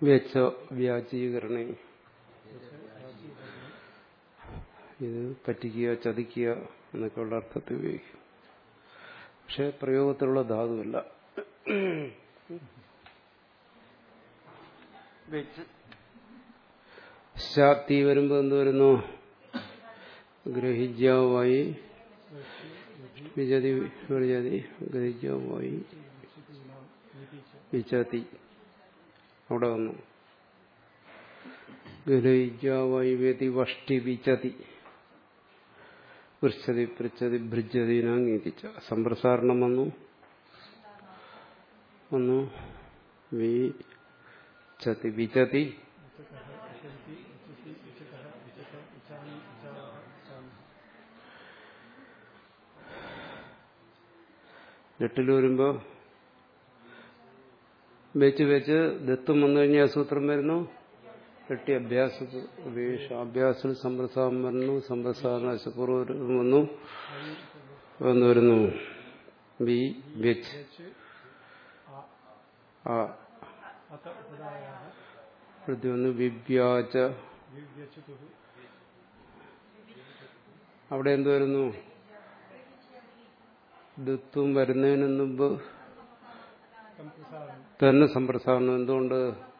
വ്യച്ച വ്യാജീകരണ ഇത് പറ്റിക്കുക ചതിക്കുക എന്നൊക്കെയുള്ള അർത്ഥത്തിൽ ഉപയോഗിക്കും പക്ഷെ പ്രയോഗത്തിലുള്ള ധാതുവല്ല ശാക്തി വരുമ്പോൾ എന്ത് വരുന്നു ഗ്രഹിജാവായി വിജതി വിജതി ഗ്രഹിജാവായി വിചതി അവിടെ വന്നു ഗ്രഹിജാവായി വ്യതി വഷ്ടി വിചതി പൃച്ഛതി പൃച്ഛതി ഭൃജതിനാങ്ങീതിച്ച സമ്പ്രസാരണം വന്നു വന്നു വിചതി വിചതി എട്ടിൽ വരുമ്പോ വെച്ച് വെച്ച് ദത്തും വന്നു കഴിഞ്ഞാൽ സൂത്രം വരുന്നു എട്ടി അഭ്യാസ ഉപേക്ഷ അഭ്യാസത്തിൽ സമ്പ്രസാദം വരുന്നു സമ്പ്രസാദന അശപൂർവം വന്നു വന്നു വരുന്നു ബി വെച്ച് ആ പ്രതി വന്നു വിവ്യാച അവിടെ എന്ത് വരുന്നു ദത്വം വരുന്നതിന് മുമ്പ് തന്നെ സമ്പ്രസാരണം എന്തുകൊണ്ട്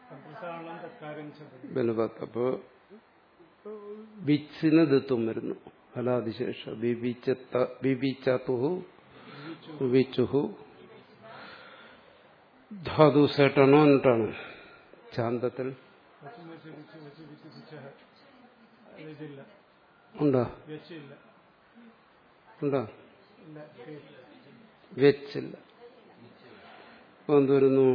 ബലപത്ത് അപ്പോ വിച്ചിന് ദത്വം വരുന്നു ഫലാതിശേഷ ബിബിച്ചുഹു വിച്ചുഹു ധാതു സേട്ടാണോ എന്നിട്ടാണോ ശാന്തത്തിൽ ഉണ്ടോ ഉണ്ടോ വെച്ചില്ല അപ്പൊ എന്ത് വരുന്നു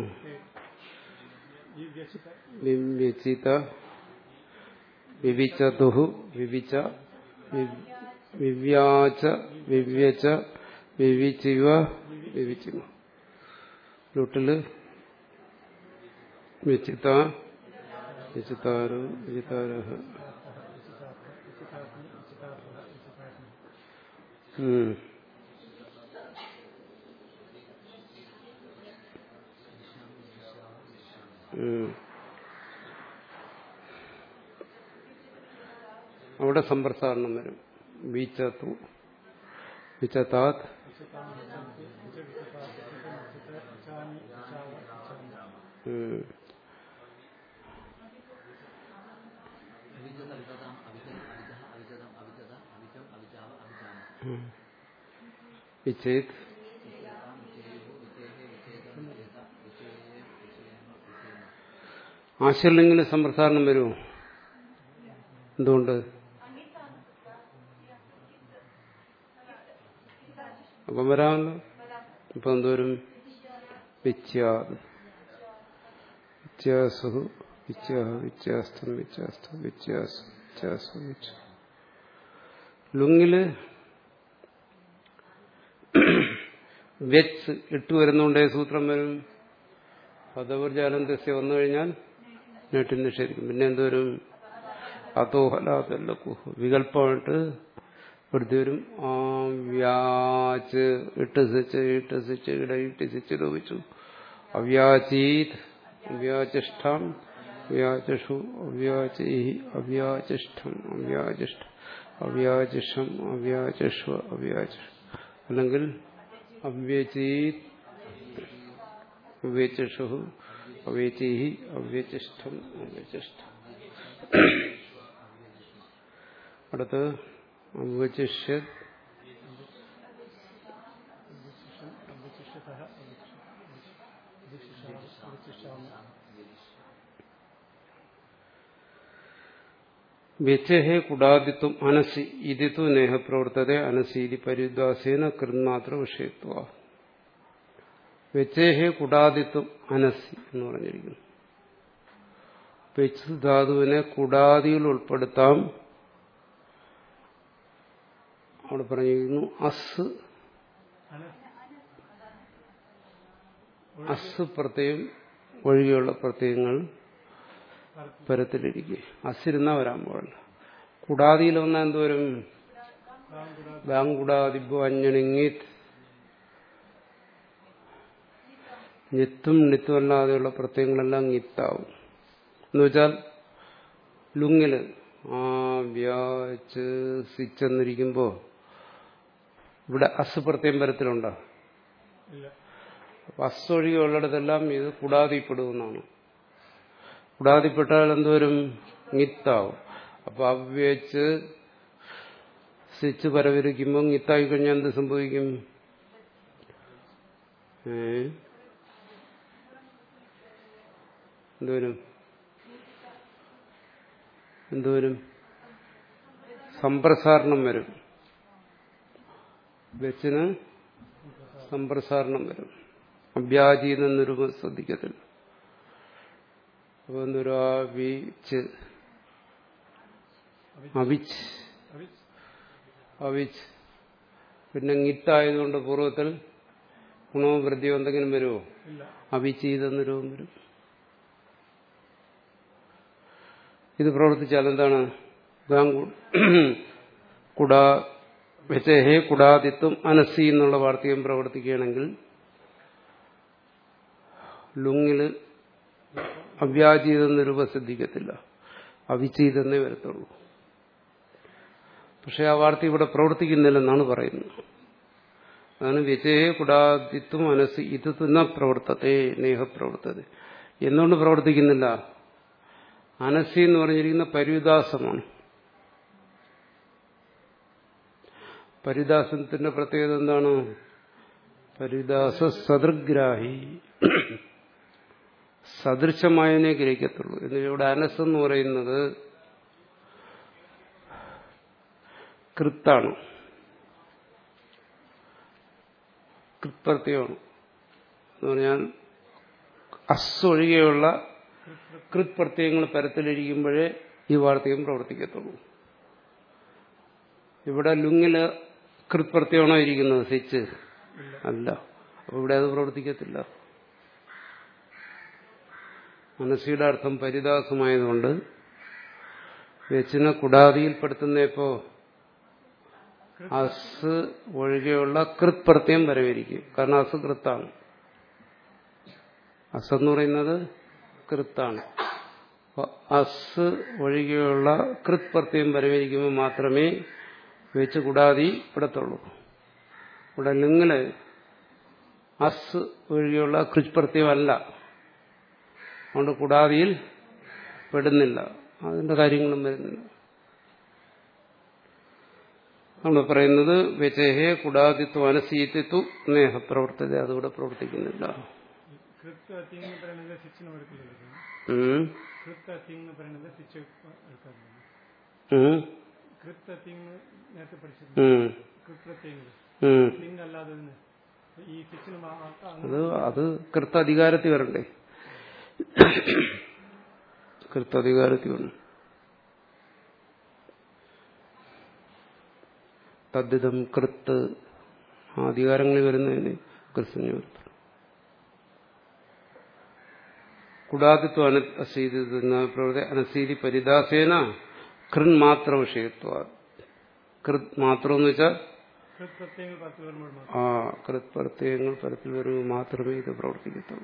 വിവ്യചിത വിവിച്ചതുഹു വിവിച്ച വിവ്യാച വിവ്യച്ച വിവിച്ചിവ വിവിച്ചിമ ലൂട്ടില് വിചിത വിചിതാരോ വിചിതാരഹ ഉം അവിടെ സമ്പ്രസാരണം വരും വീച്ചത്തു വിച്ചതാത് വിച്ചേത് ആശയില്ലെങ്കിൽ സമ്പ്രസാരണം വരുമോ എന്തുകൊണ്ട് അപ്പം വരാമല്ലോ ഇപ്പൊ എന്തോരും വിച്യാത് വിച്യാസു വിച്യാഹ വിച്യാസ്തം വിച്യാസ്തം വിച്യാസു വിച്യാസു വിച്ച ലുങ്ങില് വെച്ച് ഇട്ട് വരുന്നുണ്ടേ സൂത്രം വരും പദവർജാലന്തസ്യ വന്നു കഴിഞ്ഞാൽ നീട്ടി നിഷേധിക്കും പിന്നെ എന്തോരും അതോഹലാതല്ല കുഹു വികല്പമായിട്ട് ഇവിടുത്തെ വരും ആ വ്യാജ് ഇട്ട് സിച്ച് ഇട്ട് സിച്ച് ഇട ഇട്ട് സിച്ച് ലോപിച്ചു അവ്യാചീത് അവ്യാചിഷ്ഠം അവ്യാചഷു അവ്യാചി അവ്യാചിഷ്ഠം അവ്യാചിഷ്ഠ അവ്യാചിഷം അവ്യാചഷ്വ അവ്യാച അല്ലെങ്കിൽ അവ്യചീത് അവ്യചഷു അവ്യചി അവ്യചിഷ്ഠം അവ്യചിഷ്ഠം അടുത്ത് അവചിഷ്യ വ്യച്ചഹേ കുടാദിത്വം അനസി ഇതിത്വ നേഹ പ്രവർത്തത അനസീതി പരിദാസേന കൃന്മാത്ര വിഷയത്വ വ്യച്ചേഹേ കുടാദിത്വം അനസി എന്ന് പറഞ്ഞിരിക്കുന്നു വെച്ച് ധാതുവിനെ കുടാദിയിൽ ഉൾപ്പെടുത്താം അവിടെ പറഞ്ഞിരിക്കുന്നു അസ് അസ് പ്രത്യയം ഒഴികെയുള്ള പ്രത്യയങ്ങൾ പരത്തിലിരിക്കുക അസിരുന്നാ വരാൻ പാടില്ല കുടാതിയിൽ വന്നാൽ എന്തോരും ബാങ്കുടാതിബു അഞ്ഞണിങ്ങീത് ഞെത്തും നിത്തും അല്ലാതെയുള്ള പ്രത്യയങ്ങളെല്ലാം ഞിത്താവും എന്ന് വെച്ചാൽ ലുങ്ങില് ആ വ്യാച്ച് സിച്ചെന്നിരിക്കുമ്പോ ഇവിടെ അസ് പ്രത്യം വരത്തിലുണ്ടോ ഇല്ല അപ്പൊ അസ് ഒഴികെയുള്ളിടത്തെല്ലാം ഇത് കുടാതിപ്പെടുമെന്നാണ് കുടാതിപ്പെട്ടാൽ എന്തോരുംങ്ങിത്താവും അപ്പൊ അവ്യച്ച് സ്വിച്ച് പരവരിക്കുമ്പോൾങ്ങിത്തായി കഴിഞ്ഞാൽ എന്ത് സംഭവിക്കും ഏ എന്തോരും എന്തോരും സംപ്രസാരണം വരും വെച്ചിന് സംപ്രസാരണം വരും അഭ്യാജീന നിരൂപ ശ്രദ്ധിക്കത്തില്ല അപ്പൊ എന്തൊരു അവിച്ച് അവിച്ച് അവിച്ച് അവിച്ച് പിന്നെങ്ങിത്തായതുകൊണ്ട് പൂർവ്വത്തിൽ ഗുണവും വൃദ്ധിയോ എന്തെങ്കിലും വരുമോ ഇല്ല അവിച്ചീത രൂപം വരും ഇത് പ്രവർത്തിച്ചാൽ എന്താണ് ഗാംഗു കുടാ വെച്ചേഹേ കുടാതിത്വം അനസി എന്നുള്ള വാർത്തകം പ്രവർത്തിക്കുകയാണെങ്കിൽ ലുങ്ങില് അവ്യാജീതം നിരൂപ സിദ്ധിക്കത്തില്ല അവിച്ചീതെന്നേ വരത്തുള്ളൂ പക്ഷെ ആ വാർത്ത ഇവിടെ പ്രവർത്തിക്കുന്നില്ലെന്നാണ് പറയുന്നത് അതാണ് വ്യചയെ കുടാതിത്വം മനസ്സ് ഇത് തിന്ന പ്രവർത്തത്തെ നേഹപ്രവർത്തത എന്തുകൊണ്ട് പ്രവർത്തിക്കുന്നില്ല അനസി എന്ന് പറഞ്ഞിരിക്കുന്ന പരിവിദാസമാണ് പരിദാസത്തിന്റെ പ്രത്യേകത എന്താണ് പരിദാസ സദൃഗ്രാഹി സദൃശമായതിനെ ഗ്രഹിക്കത്തുള്ളൂ എന്ന് ഇവിടെ അനസ് എന്ന് പറയുന്നത് കൃത്താണ് കൃത്പ്രത്യമാണ് എന്ന് പറഞ്ഞാൽ അസ്സൊഴികെയുള്ള കൃത്പ്രത്യയങ്ങൾ പരത്തിലിരിക്കുമ്പോഴേ ഈ വാർത്തകം പ്രവർത്തിക്കത്തുള്ളൂ ഇവിടെ ലുങ്ങില് കൃത്പ്രത്യമാണോ ഇരിക്കുന്നത് സിച്ച് അല്ല അപ്പൊ ഇവിടെ അത് പ്രവർത്തിക്കത്തില്ല മനസ്സിയുടെ അർത്ഥം പരിദാസമായതുകൊണ്ട് വെച്ചിനെ കുടാതിയിൽപ്പെടുത്തുന്നപ്പോ അസ് ഒഴികെയുള്ള കൃത് പ്രത്യം വരവിരിക്കും കാരണം അസ് കൃത്താണ് അസ് എന്ന് പറയുന്നത് കൃത്താണ് അപ്പൊ അസ് ഒഴികെയുള്ള കൃത് പ്രത്യം വരവിരിക്കുമ്പോൾ മാത്രമേ വെച്ച് കൂടാതി പെടത്തുള്ളൂ ഇവിടെ നിങ്ങള് അസ് ഒഴികെയുള്ള കൃത് പ്രത്യമല്ല അതുകൊണ്ട് കുടാതിയിൽ പെടുന്നില്ല അതിന്റെ കാര്യങ്ങളും വരുന്നില്ല നമ്മൾ പറയുന്നത് വെച്ചേഹേ കുടാതിത്വം അനസീത്തിത്വ സ്നേഹപ്രവർത്തത അതിവിടെ പ്രവർത്തിക്കുന്നില്ല കൃത്യ അത്തിങ് എന്ന് പറയുന്നത് സിച്ചിന് എടുക്കില്ല ഉം. കൃത്യ അത്തിങ് എന്ന് പറയുന്നത് സിച്ച് എടുക്കാറില്ല ഉം. കൃത്യ അത്തിങ് നേരത്തെ പഠിച്ചത് ഉം. കൃത്യങ്ങൾ ഉം. ലിംഗ് അല്ലാതെ തന്നെ ഈ സിച്ചിന് അത് അത് കൃത്തധികാരത്തിൽ വരണ്ടേ കൃത്തധികാരത്തിൽ വരണം തദ്ദിതം കൃത്ത് ആ അധികാരങ്ങളിൽ വരുന്നതിന് കൃത്യം വരത്തുള്ളൂ കുടാതിത്വം അനസീതി പ്രവൃത്തി അനസീതി പരിദാസേന കൃൻ മാത്ര വിഷയത്വ കൃത് മാത്രം എന്ന് വെച്ചാൽ കൃത്യങ്ങൾ പത്ത് വരുമ്പോൾ മാത്രം ആ കൃത് പ്രത്യയങ്ങൾ പരത്തിൽ വരുമ്പോൾ മാത്രമേ ഇത് പ്രവർത്തിക്കത്തുള്ളൂ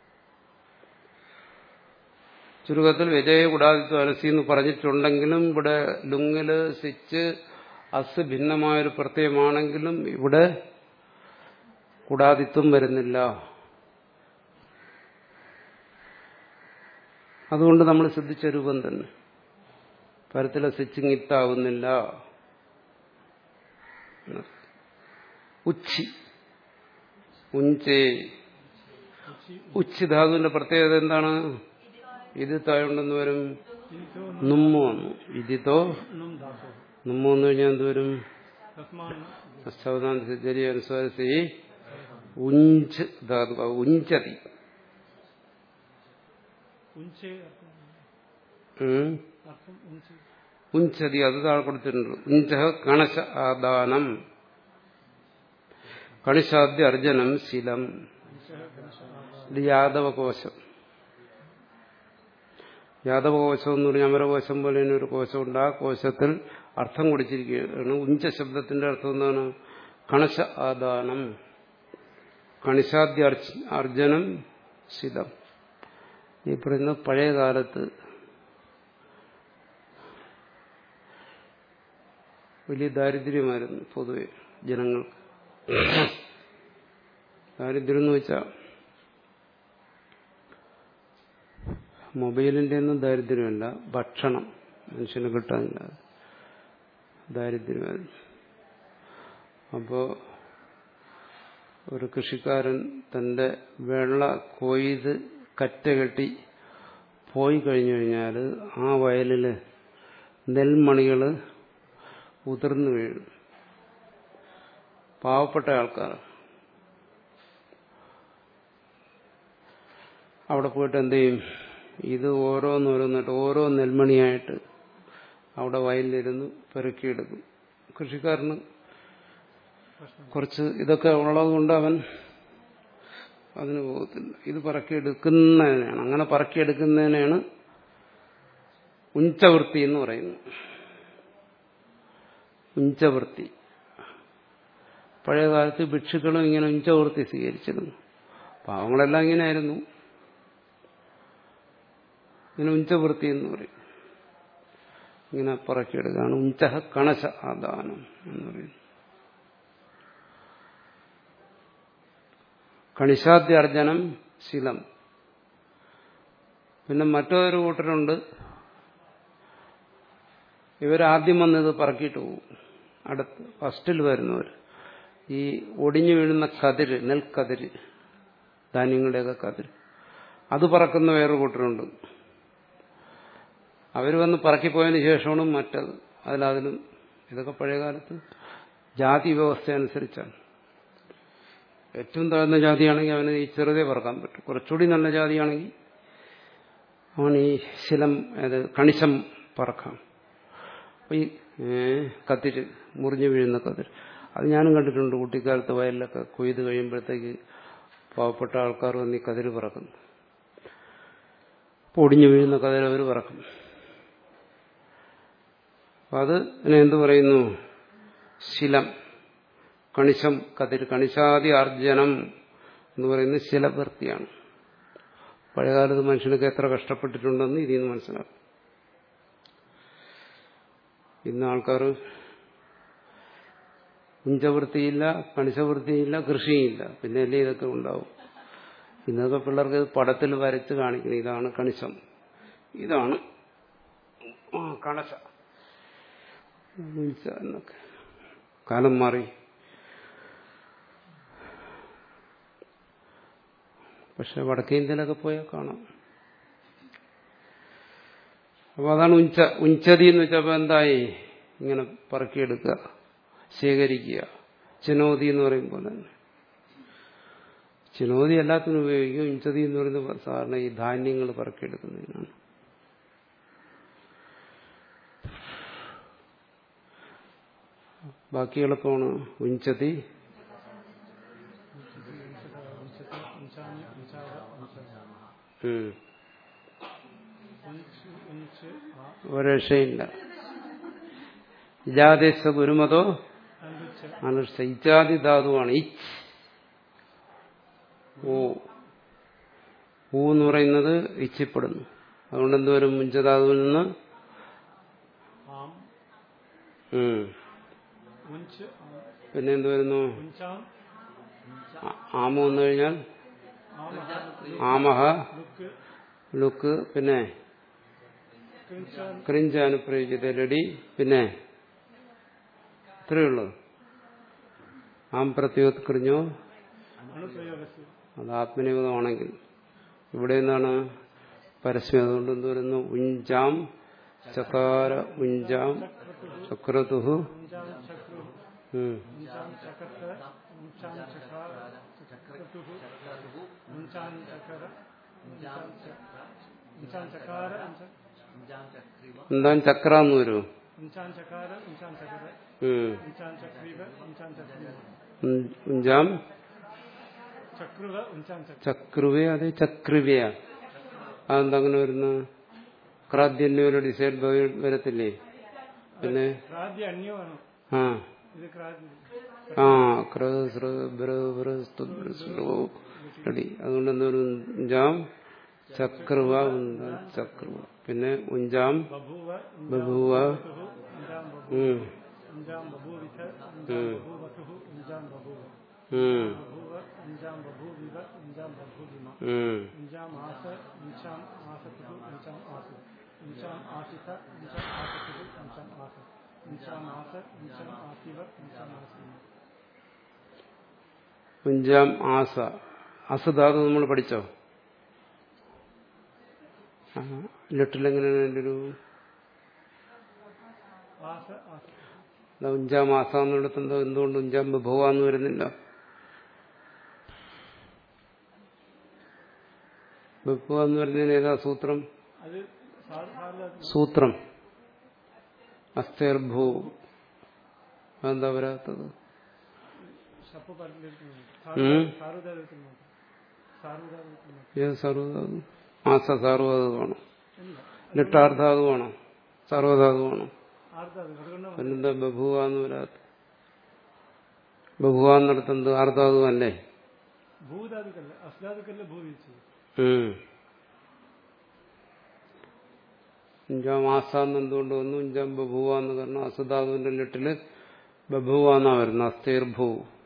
ചുരുക്കത്തിൽ വിജയ കുടാതിത്വം അലസി എന്ന് പറഞ്ഞിട്ടുണ്ടെങ്കിലും ഇവിടെ ലുങ്ങില് സിച്ച് അസ് ഭിന്നമായൊരു പ്രത്യയമാണെങ്കിലും ഇവിടെ കുടാതിത്വം വരുന്നില്ല അതുകൊണ്ട് നമ്മൾ ശ്രദ്ധിച്ച രൂപം തന്നെ പരത്തിലെ സിച്ചിങ്ങിത്താവുന്നില്ല ഉച്ചി ഉഞ്ചേ ഉച്ചി ധാതുവിന്റെ പ്രത്യേകത എന്താണ് ഇത് താഴുണ്ടെന്ന് വരും ഇതോ നുമ്മു വന്നു ഇതിതോ നും ധാതു നുമ്മു വന്നു കഴിഞ്ഞാൽ എന്ത് വരും തസ്മാൻ സൗദാന്തരി അനുസ്വാരസി ഉഞ്ച് ധാതു ഉഞ്ചതി ഉഞ്ചേ അർത്ഥം ഉം. അർത്ഥം ഉഞ്ചേ ഉഞ്ചതി അത് താഴെ കൊടുത്തിട്ടുണ്ട് ഉഞ്ച കണശ ആദാനം കണിശാദ്യ അർജനം ശീലം ഇത് യാദവകോശം യാദവകോശം എന്ന് പറഞ്ഞാൽ അമരകോശം പോലെ തന്നെ ഒരു കോശമുണ്ട് ആ കോശത്തിൽ അർത്ഥം കൊടുത്തിരിക്കുകയാണ് ഉഞ്ച ശബ്ദത്തിന്റെ അർത്ഥം എന്താണ് കണശ ആദാനം കണിശാദ്യ അർജ- അർജനം ശിലം ഈ പറയുന്ന പഴയ കാലത്ത് വലിയ ദാരിദ്ര്യമായിരുന്നു പൊതുവെ ജനങ്ങൾക്ക് ദാരിദ്ര്യം എന്ന് വെച്ചാൽ മൊബൈലിന്റെ ഒന്നും ദാരിദ്ര്യമല്ല ഭക്ഷണം മനുഷ്യന് കിട്ടാനില്ല ദാരിദ്ര്യമായിരുന്നു അപ്പോൾ ഒരു കൃഷിക്കാരൻ തന്റെ വെള്ള കൊയ്ത് കറ്റ കെട്ടി പോയി കഴിഞ്ഞു കഴിഞ്ഞാൽ ആ വയലിൽ നെൽമണികൾ ഉതിർന്നു വീഴും പാവപ്പെട്ട ആൾക്കാർ അവിടെ പോയിട്ട് എന്ത് ചെയ്യും ഇത് ഓരോന്നോരോന്നിട്ട് ഓരോ നെൽമണിയായിട്ട് അവിടെ വയലിലിരുന്ന് പെറുക്കിയെടുക്കും കൃഷിക്കാരന് കുറച്ച് ഇതൊക്കെ ഉള്ളതുകൊണ്ട് അവൻ അതിന് പോകത്തില്ല ഇത് പറക്കിയെടുക്കുന്നതിനാണ് അങ്ങനെ പറക്കിയെടുക്കുന്നതിനാണ് ഉഞ്ചവൃത്തി എന്ന് പറയുന്നത് ഉഞ്ചവൃത്തി പഴയ കാലത്ത് ഭിക്ഷുക്കളും ഇങ്ങനെ ഉഞ്ചവൃത്തി സ്വീകരിച്ചിരുന്നു പാവങ്ങളെല്ലാം ഇങ്ങനെയായിരുന്നു ഇങ്ങനെ ഉഞ്ചവൃത്തി എന്ന് പറയും ഇങ്ങനെ പറക്കിയെടുക്കുകയാണ് ഉഞ്ചഹ കണശ ആദാനം എന്ന് പറയുന്നത് കണിശാദ്യർജനം ശീലം പിന്നെ മറ്റൊരു കൂട്ടരുണ്ട് ഇവരാദ്യം വന്നത് പറക്കിയിട്ട് പോകും അടുത്ത് ഫസ്റ്റിൽ വരുന്നവർ ഈ ഒടിഞ്ഞു വീഴുന്ന കതിര് നെൽക്കതിര് ധാന്യങ്ങളുടെയൊക്കെ കതിര് അത് പറക്കുന്ന വേറെ കൂട്ടരുണ്ട് അവർ വന്ന് പറക്കിപ്പോയതിന് ശേഷമാണ് മറ്റത് അതിലതിലും ഇതൊക്കെ പഴയകാലത്ത് ജാതി വ്യവസ്ഥ അനുസരിച്ചാണ് ഏറ്റവും താഴ്ന്ന ജാതിയാണെങ്കിൽ അവന് ഈ ചെറുതേ പറക്കാൻ പറ്റും കുറച്ചുകൂടി നല്ല ജാതിയാണെങ്കിൽ അവൻ ഈ ശിലം അത് കണിശം പറക്കാം അപ്പൊ ഈ കതിര് മുറിഞ്ഞു വീഴുന്ന കതിര് അത് ഞാനും കണ്ടിട്ടുണ്ട് കുട്ടിക്കാലത്ത് വയലിലൊക്കെ കൊയ്ത് കഴിയുമ്പോഴത്തേക്ക് പാവപ്പെട്ട ആൾക്കാർ വന്ന് ഈ കതിര് പറക്കുന്നു പൊടിഞ്ഞു വീഴുന്ന കതിര് അവർ പറക്കും അപ്പൊ അത് എന്തു പറയുന്നു ശിലം കണിശം കതിര് കണിശാദി അർജനം എന്ന് പറയുന്നത് ശിലവൃത്തിയാണ് പഴയകാലത്ത് മനുഷ്യനൊക്കെ എത്ര കഷ്ടപ്പെട്ടിട്ടുണ്ടെന്ന് ഇതിൽ നിന്ന് മനസ്സിലാക്കും ഇന്ന് ആൾക്കാർ ഉഞ്ചവൃത്തിയില്ല കണിശവൃത്തിയില്ല കൃഷിയില്ല പിന്നെ അല്ലേ ഇതൊക്കെ ഉണ്ടാവും ഇന്നൊക്കെ പിള്ളേർക്ക് പടത്തിൽ വരച്ച് കാണിക്കണം ഇതാണ് കണിശം ഇതാണ് കണശ എന്നൊക്കെ കാലം മാറി പക്ഷെ വടക്കേ ഇന്ത്യയിലൊക്കെ പോയാൽ കാണാം അപ്പോൾ അതാണ് ഉഞ്ച ഉഞ്ചതി എന്ന് വെച്ചപ്പോൾ എന്തായി ഇങ്ങനെ പറക്കിയെടുക്കുക ശേഖരിക്കുക ചിനോതി എന്ന് പറയുമ്പോൾ തന്നെ ചിനോതി എല്ലാത്തിനും ഉപയോഗിക്കും ഉഞ്ചതി എന്ന് പറയുന്നത് സാധാരണ ഈ ധാന്യങ്ങൾ പറക്കിയെടുക്കുന്നതിനാണ് ബാക്കി എളുപ്പമാണ് ഉഞ്ചതി ഒരക്ഷയില്ല ഇജാദേശ ഗുരുമതോ അനുഷ്ഠ ഇജാതി ധാതുവാണ് ഇച്ച് ഓ ഊ എന്ന് പറയുന്നത് ഇച്ഛിപ്പെടുന്നു അതുകൊണ്ട് എന്തുവരും മുഞ്ചധാതുവിൽ നിന്ന് പിന്നെ എന്ത് വരുന്നു ആമ വന്നു കഴിഞ്ഞാൽ ആമഹ ലുക്ക് പിന്നെ ക്രിഞ്ച് അനുപ്രയോഗിച്ചത് ലഡി പിന്നെ ഇത്രയേ ഉള്ളൂ ആം പ്രത്യോത് ക്രിഞ്ഞോ അത് ആത്മനിയോഗമാണെങ്കിൽ ഇവിടെ എന്താണ് പരസ്യം അതുകൊണ്ട് എന്ത് വരുന്നു ഉഞ്ചാം ചകാര ഉഞ്ചാം ചക്രതുഹു എന്താ ചക്ര എന്ന് വരൂ ഉഞ്ചാം ചക്രുവേ അതെ ചക്രുവയ അതെന്താ അങ്ങനെ വരുന്ന ക്രാദ്യന്യോടെ ഡിസൈഡ് വരത്തില്ലേ പിന്നെ ആ ആ റെഡി അതുകൊണ്ട് എന്താ ഒരു ഉഞ്ചാം ചക്രുവ ചക്രുവ പിന്നെ ഉഞ്ചാം ബഭുവ ഇഞ്ചാം ബഭൂവിധ ഇഞ്ചാം ബഭൂവധുഃ ഇഞ്ചാം ബഭൂവ ഉം, ബഭൂവ ഇഞ്ചാം ബഭൂവിവ ഇഞ്ചാം ബഭൂവിമ ഉം. ഇഞ്ചാം ആസ ഇഞ്ചാം ആസതുഃ ഇഞ്ചാം ആസു ഇഞ്ചാം ആസിത ഇഞ്ചാം ആസതുഃ ഇഞ്ചാം ആസ ഇഞ്ചാം ആസ ഇഞ്ചാം ആസിവ ഇഞ്ചാം ആസീമ അഞ്ചാം ആസ അസധാതു നമ്മൾ പഠിച്ചോ ആ, ലിട്ടിലെങ്ങനെയാണ് എൻ്റെ ഒരു ആസ ആസ അല്ല, ഉഞ്ചാം ആസ എന്നിടത്ത് എന്തോ എന്തുകൊണ്ട് ഉഞ്ചാം ബഭുവാന്ന് വരുന്നില്ല ബഭുവ എന്ന് പറയുന്നതിന് ഏതാ സൂത്രം അത് സാധാരണ സൂത്രം അസ്തേർഭൂ അതെന്താ വരാത്തത് ഷപ്പ് പറഞ്ഞിരിക്കുന്നു ഉം. സാറുദാരിക്കുന്നു സാറുദാരിക്കുന്നു ഏത് സർവധാതു ആസ സർവധാതുവാണോ ഇല്ല ലിട്ടാർധാതുവാണോ സർവധാതുവാണോ ആർദ്ദാത് അതുകൊണ്ട് പിന്നെന്താ ബഭുവ എന്ന് വരാത്ത ബഭുവ എന്നിടത്ത് എന്ത് ആർധാതു അല്ലേ ഭൂതാദിക്കല്ല അസ്ലാദിക്കല്ല ഭൂവിച്ചത് ഉം. അഞ്ചാം ആസാന്ന് എന്തുകൊണ്ട് വന്നു അഞ്ചാം ബഭുവ എന്ന് കാരണം അസധാതുവിന്റെ ലിട്ടില് ബഭുവ എന്നാ വരുന്നത് അസ്ഥീർഭൂ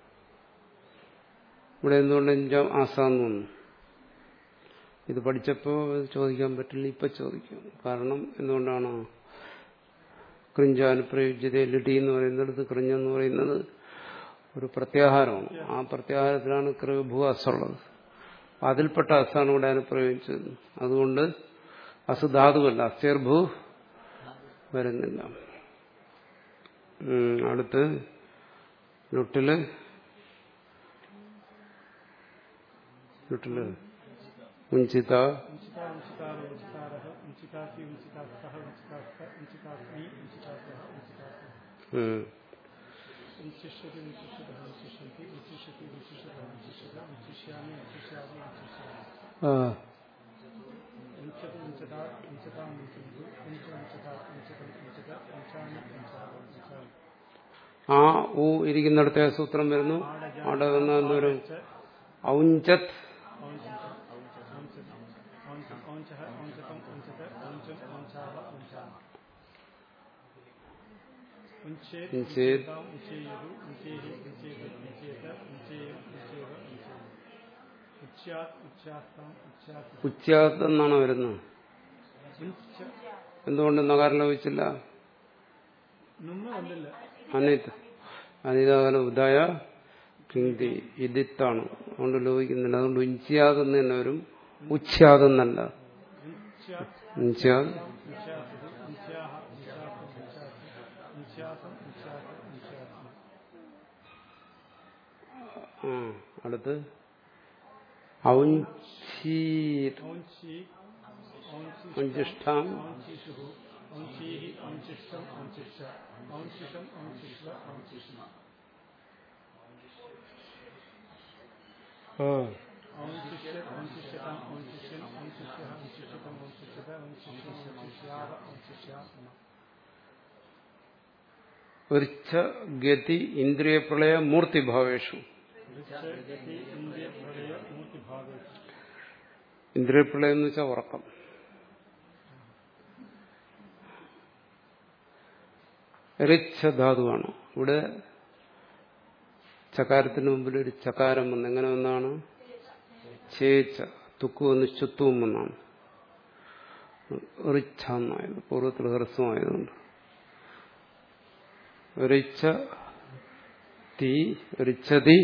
ഇവിടെ എന്തുകൊണ്ട് അഞ്ചാം ആസാന്ന് വന്നു ഇത് പഠിച്ചപ്പോൾ ഇത് ചോദിക്കാൻ പറ്റില്ല ഇപ്പൊ ചോദിക്കും കാരണം എന്തുകൊണ്ടാണ് കൃഞ്ചാനുപ്രയോജ്യത ലിടി എന്ന് പറയുന്നിടത്ത് കൃഞ്ഞെന്ന് പറയുന്നത് ഒരു പ്രത്യാഹാരമാണ് ആ പ്രത്യാഹാരത്തിലാണ് കൃഭൂ അസുള്ളത് അപ്പൊ അതിൽപ്പെട്ട അസാണ് ഇവിടെ അനുപ്രയോഗിച്ചത് അതുകൊണ്ട് അസുധാതുവല്ല അസ്യർഭൂ വരുന്നില്ല ഉം, അടുത്ത് ലുട്ടില് ലുട്ടില് ഉഞ്ചിത ഉഞ്ചിത ഉഞ്ചിതാര ഉഞ്ചിതാരഹ ഉഞ്ചിതാസി ഉഞ്ചിതാസ്തഹ ഉഞ്ചിതാസ്ത ഉഞ്ചിതാസ്മി ഉഞ്ചിതാസഹ ഉഞ്ചിതാസ ഉം, ഉഞ്ചിഷ്യതി ഉഞ്ചിഷ്യത ഉഞ്ചിഷ്യന്തി ഉഞ്ചിഷ്യതി ഉഞ്ചിഷ്യത ഉഞ്ചിഷ്യത ഉഞ്ചിഷ്യാമി ഉഞ്ചിഷ്യാമി ഉഞ്ചിഷ്യാമി ആ, ഉഞ്ചത് ഉഞ്ചതാ ഉഞ്ചതാ ഉഞ്ചന്തു ഉഞ്ച ഉഞ്ചതാ ഉഞ്ചതം ഉഞ്ചത ഉഞ്ചാമി ഉഞ്ചാവ ഉഞ്ചാമി ആ ഊ ഇരിക്കുന്നിടത്തെ സൂത്രം വരുന്നു അവിടെ വന്ന എന്തോരും ഔഞ്ചത് ഉഞ്ചേത്. ഉച്ചാത്ത് എന്നാണ് വരുന്നത് എന്തുകൊണ്ട് നഗാരം ലഭിച്ചില്ല നുമ്മ വന്നില്ല അനിത് അനിതാകാല ഉദായ കിങ്തി ഇതിത്താണ് അതുകൊണ്ട് ലോപിക്കുന്നില്ല അതുകൊണ്ട് ഉഞ്ചിയാതെന്ന് തന്നെ വരും ഉച്ഛാതെന്നല്ല ഉഞ്ചാത് ആ അടുത്ത് ഔഞ്ചീത് അഞ്ചിഷ്ടാം ആ വൃച്ഛ ഗതി ഇന്ദ്രിയ പ്രളയ മൂർത്തിഭാവേഷു ഇന്ദ്രിയ പ്രളയം എന്ന് വെച്ചാൽ ഉറക്കം റിച്ഛ ധാതുവാണ് ഇവിടെ ചകാരത്തിന് മുമ്പിൽ ഒരു ചകാരം വന്ന് എങ്ങനെ വന്നാണ് ചേച്ച തുക്കു വന്ന് ചുത്തുവും വന്നാണ് റിച്ഛ എന്നായത് പൂർവ്വത്തിൽ ഹ്രസ്വമായതുകൊണ്ട് റിച്ഛ തീ റിച്ഛതി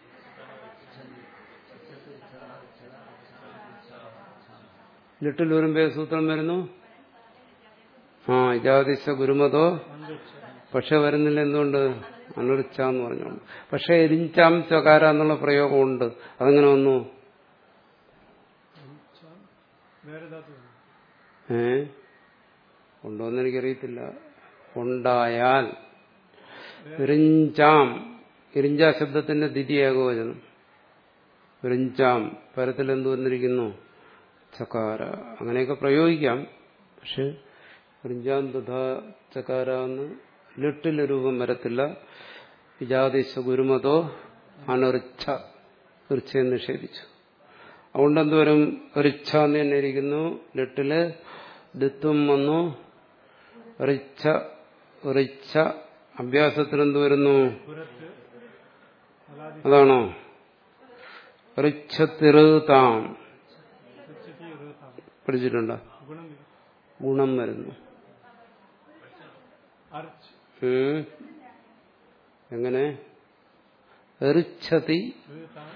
ലിട്ടിൽ വരുമ്പേ സൂത്രം വരുന്നു ആ ഇജാതിശ ഗുരുമതോ പക്ഷെ വരുന്നില്ല എന്തുകൊണ്ട് അനുറിച്ച എന്ന് പറഞ്ഞോണ്ട് പക്ഷെ എരിഞ്ചാം ചകാര എന്നുള്ള പ്രയോഗമുണ്ട് അതെങ്ങനെ വന്നു വേറെ ധാതു ഏ ഉണ്ടോന്ന് എനിക്കറിയത്തില്ല ഉണ്ടായാൽ ഇറിഞ്ചാം ഇറിഞ്ച ശബ്ദത്തിന്റെ ദ്വിതീയ ഏകവചനം ഇറിഞ്ചാം പരത്തിൽ എന്ത് വന്നിരിക്കുന്നു ചകാര അങ്ങനെയൊക്കെ പ്രയോഗിക്കാം പക്ഷെ ഇറിഞ്ചാം തഥാ ചകാര എന്ന് ലിട്ടില് രൂപം വരത്തില്ല വിജാതിശ ഗുരുമതോ അനറിച്ഛ തീർച്ചയായും നിഷേധിച്ചു അതുകൊണ്ട് എന്തോരും റിച്ഛ എന്ന് തന്നെ ഇരിക്കുന്നു ലിട്ടില് ദിത്വം വന്നു റിച്ഛ റിച്ഛ അഭ്യാസത്തിൽ എന്ത് വരുന്നു പുരത്ത് അലാദി അതാണോ ഋച്ഛത്തിറുതാം ഉച്ചത്തി ഋതാം പഠിച്ചിട്ടുണ്ടോ ഗുണം ഗുണം വരുന്നു അർച്ച് ഉം. എങ്ങനെ ഋച്ഛതി ഋതാം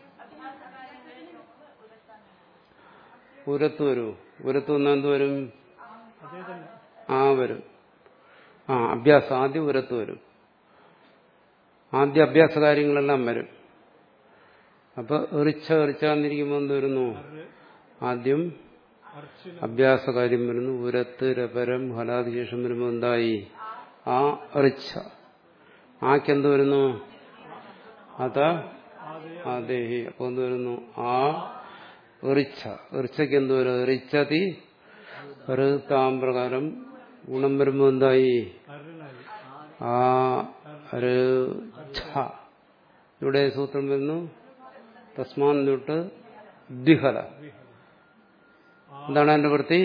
ഉരത്ത് വരൂ ഉരത്ത് വന്നാൽ എന്ത് വരും അതേ തന്നെ ആ വരും ആ അഭ്യാസം ആദ്യം ഉരത്ത് വരും ആദ്യ അഭ്യാസ കാര്യങ്ങളെല്ലാം വരും അപ്പൊ എറിച്ച എറിച്ചാന്നിരിക്കുമ്പോൾ എന്ത് വരുന്നു അറ് ആദ്യം അർച്ചിൽ അഭ്യാസ കാര്യം വരുന്നു ഉരത്ത് രപരം ഹലാദി ശേഷം വരുമ്പോൾ എന്തായി ആ എറിച്ച ആക്കെന്ത് വരുന്നു അത ആദയ ആദേഹി അപ്പൊ എന്ത് വരുന്നു ആ എറിച്ച എറിച്ചയ്ക്ക് എന്ത് വരും എറിച്ചതി ഋതാം പ്രകാരം ഗുണം വരുമ്പോൾ എന്തായി അരുണായി ആ ഋച്ഛ ഇവിടെ സൂത്രം വരുന്നു തസ്മാൻ തൊട്ട് ദ്വിഹല എന്താണ് എന്റെ വൃത്തി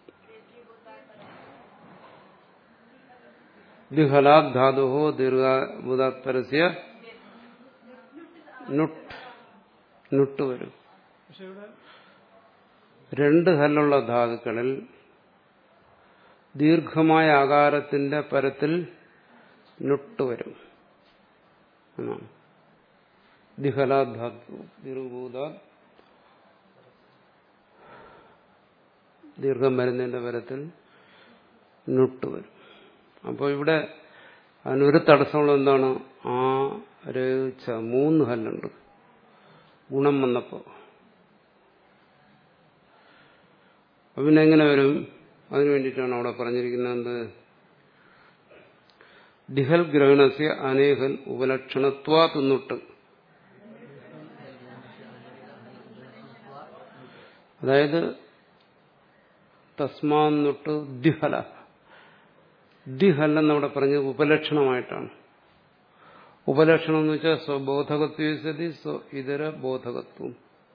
ദ്വിഹലാത് ധാതു ദീർഘാത്പരസ്യ നുട്ട് നുട്ട് വരും പക്ഷെ ഇവിടെ രണ്ട് ഹല്ലുള്ള ധാതുക്കളിൽ ദീർഘമായ ആകാരത്തിന്റെ പരത്തിൽ നുട്ട് വരും എന്നാണ് ദിഹലാത് ധാതു ദീർഘഭൂത ദീർഘം വരുന്നതിന്റെ പരത്തിൽ നുട്ട് വരും അപ്പോൾ ഇവിടെ അതിനൊരു തടസ്സമുള്ള എന്താണ് ആ രച മൂന്ന് ഹല്ലുണ്ട് ഗുണം വന്നപ്പോൾ അപ്പൊ പിന്നെ എങ്ങനെ വരും അതിനു വേണ്ടിയിട്ടാണ് അവിടെ പറഞ്ഞിരിക്കുന്നത് എന്ത് ദിഹൽ ഗ്രഹണസ്യ അനേഹൽ ഉപലക്ഷണത്വാ തിന്നിട്ട് അതായത് തസ്മാന്നിട്ട് ദ്വിഹല ദ്വിഹൽ എന്നവിടെ പറഞ്ഞത് ഉപലക്ഷണമായിട്ടാണ് ഉപലക്ഷണം എന്ന് വെച്ചാൽ സ്വബോധകത്വസതി സ്വ ഇതര ബോധകത്വം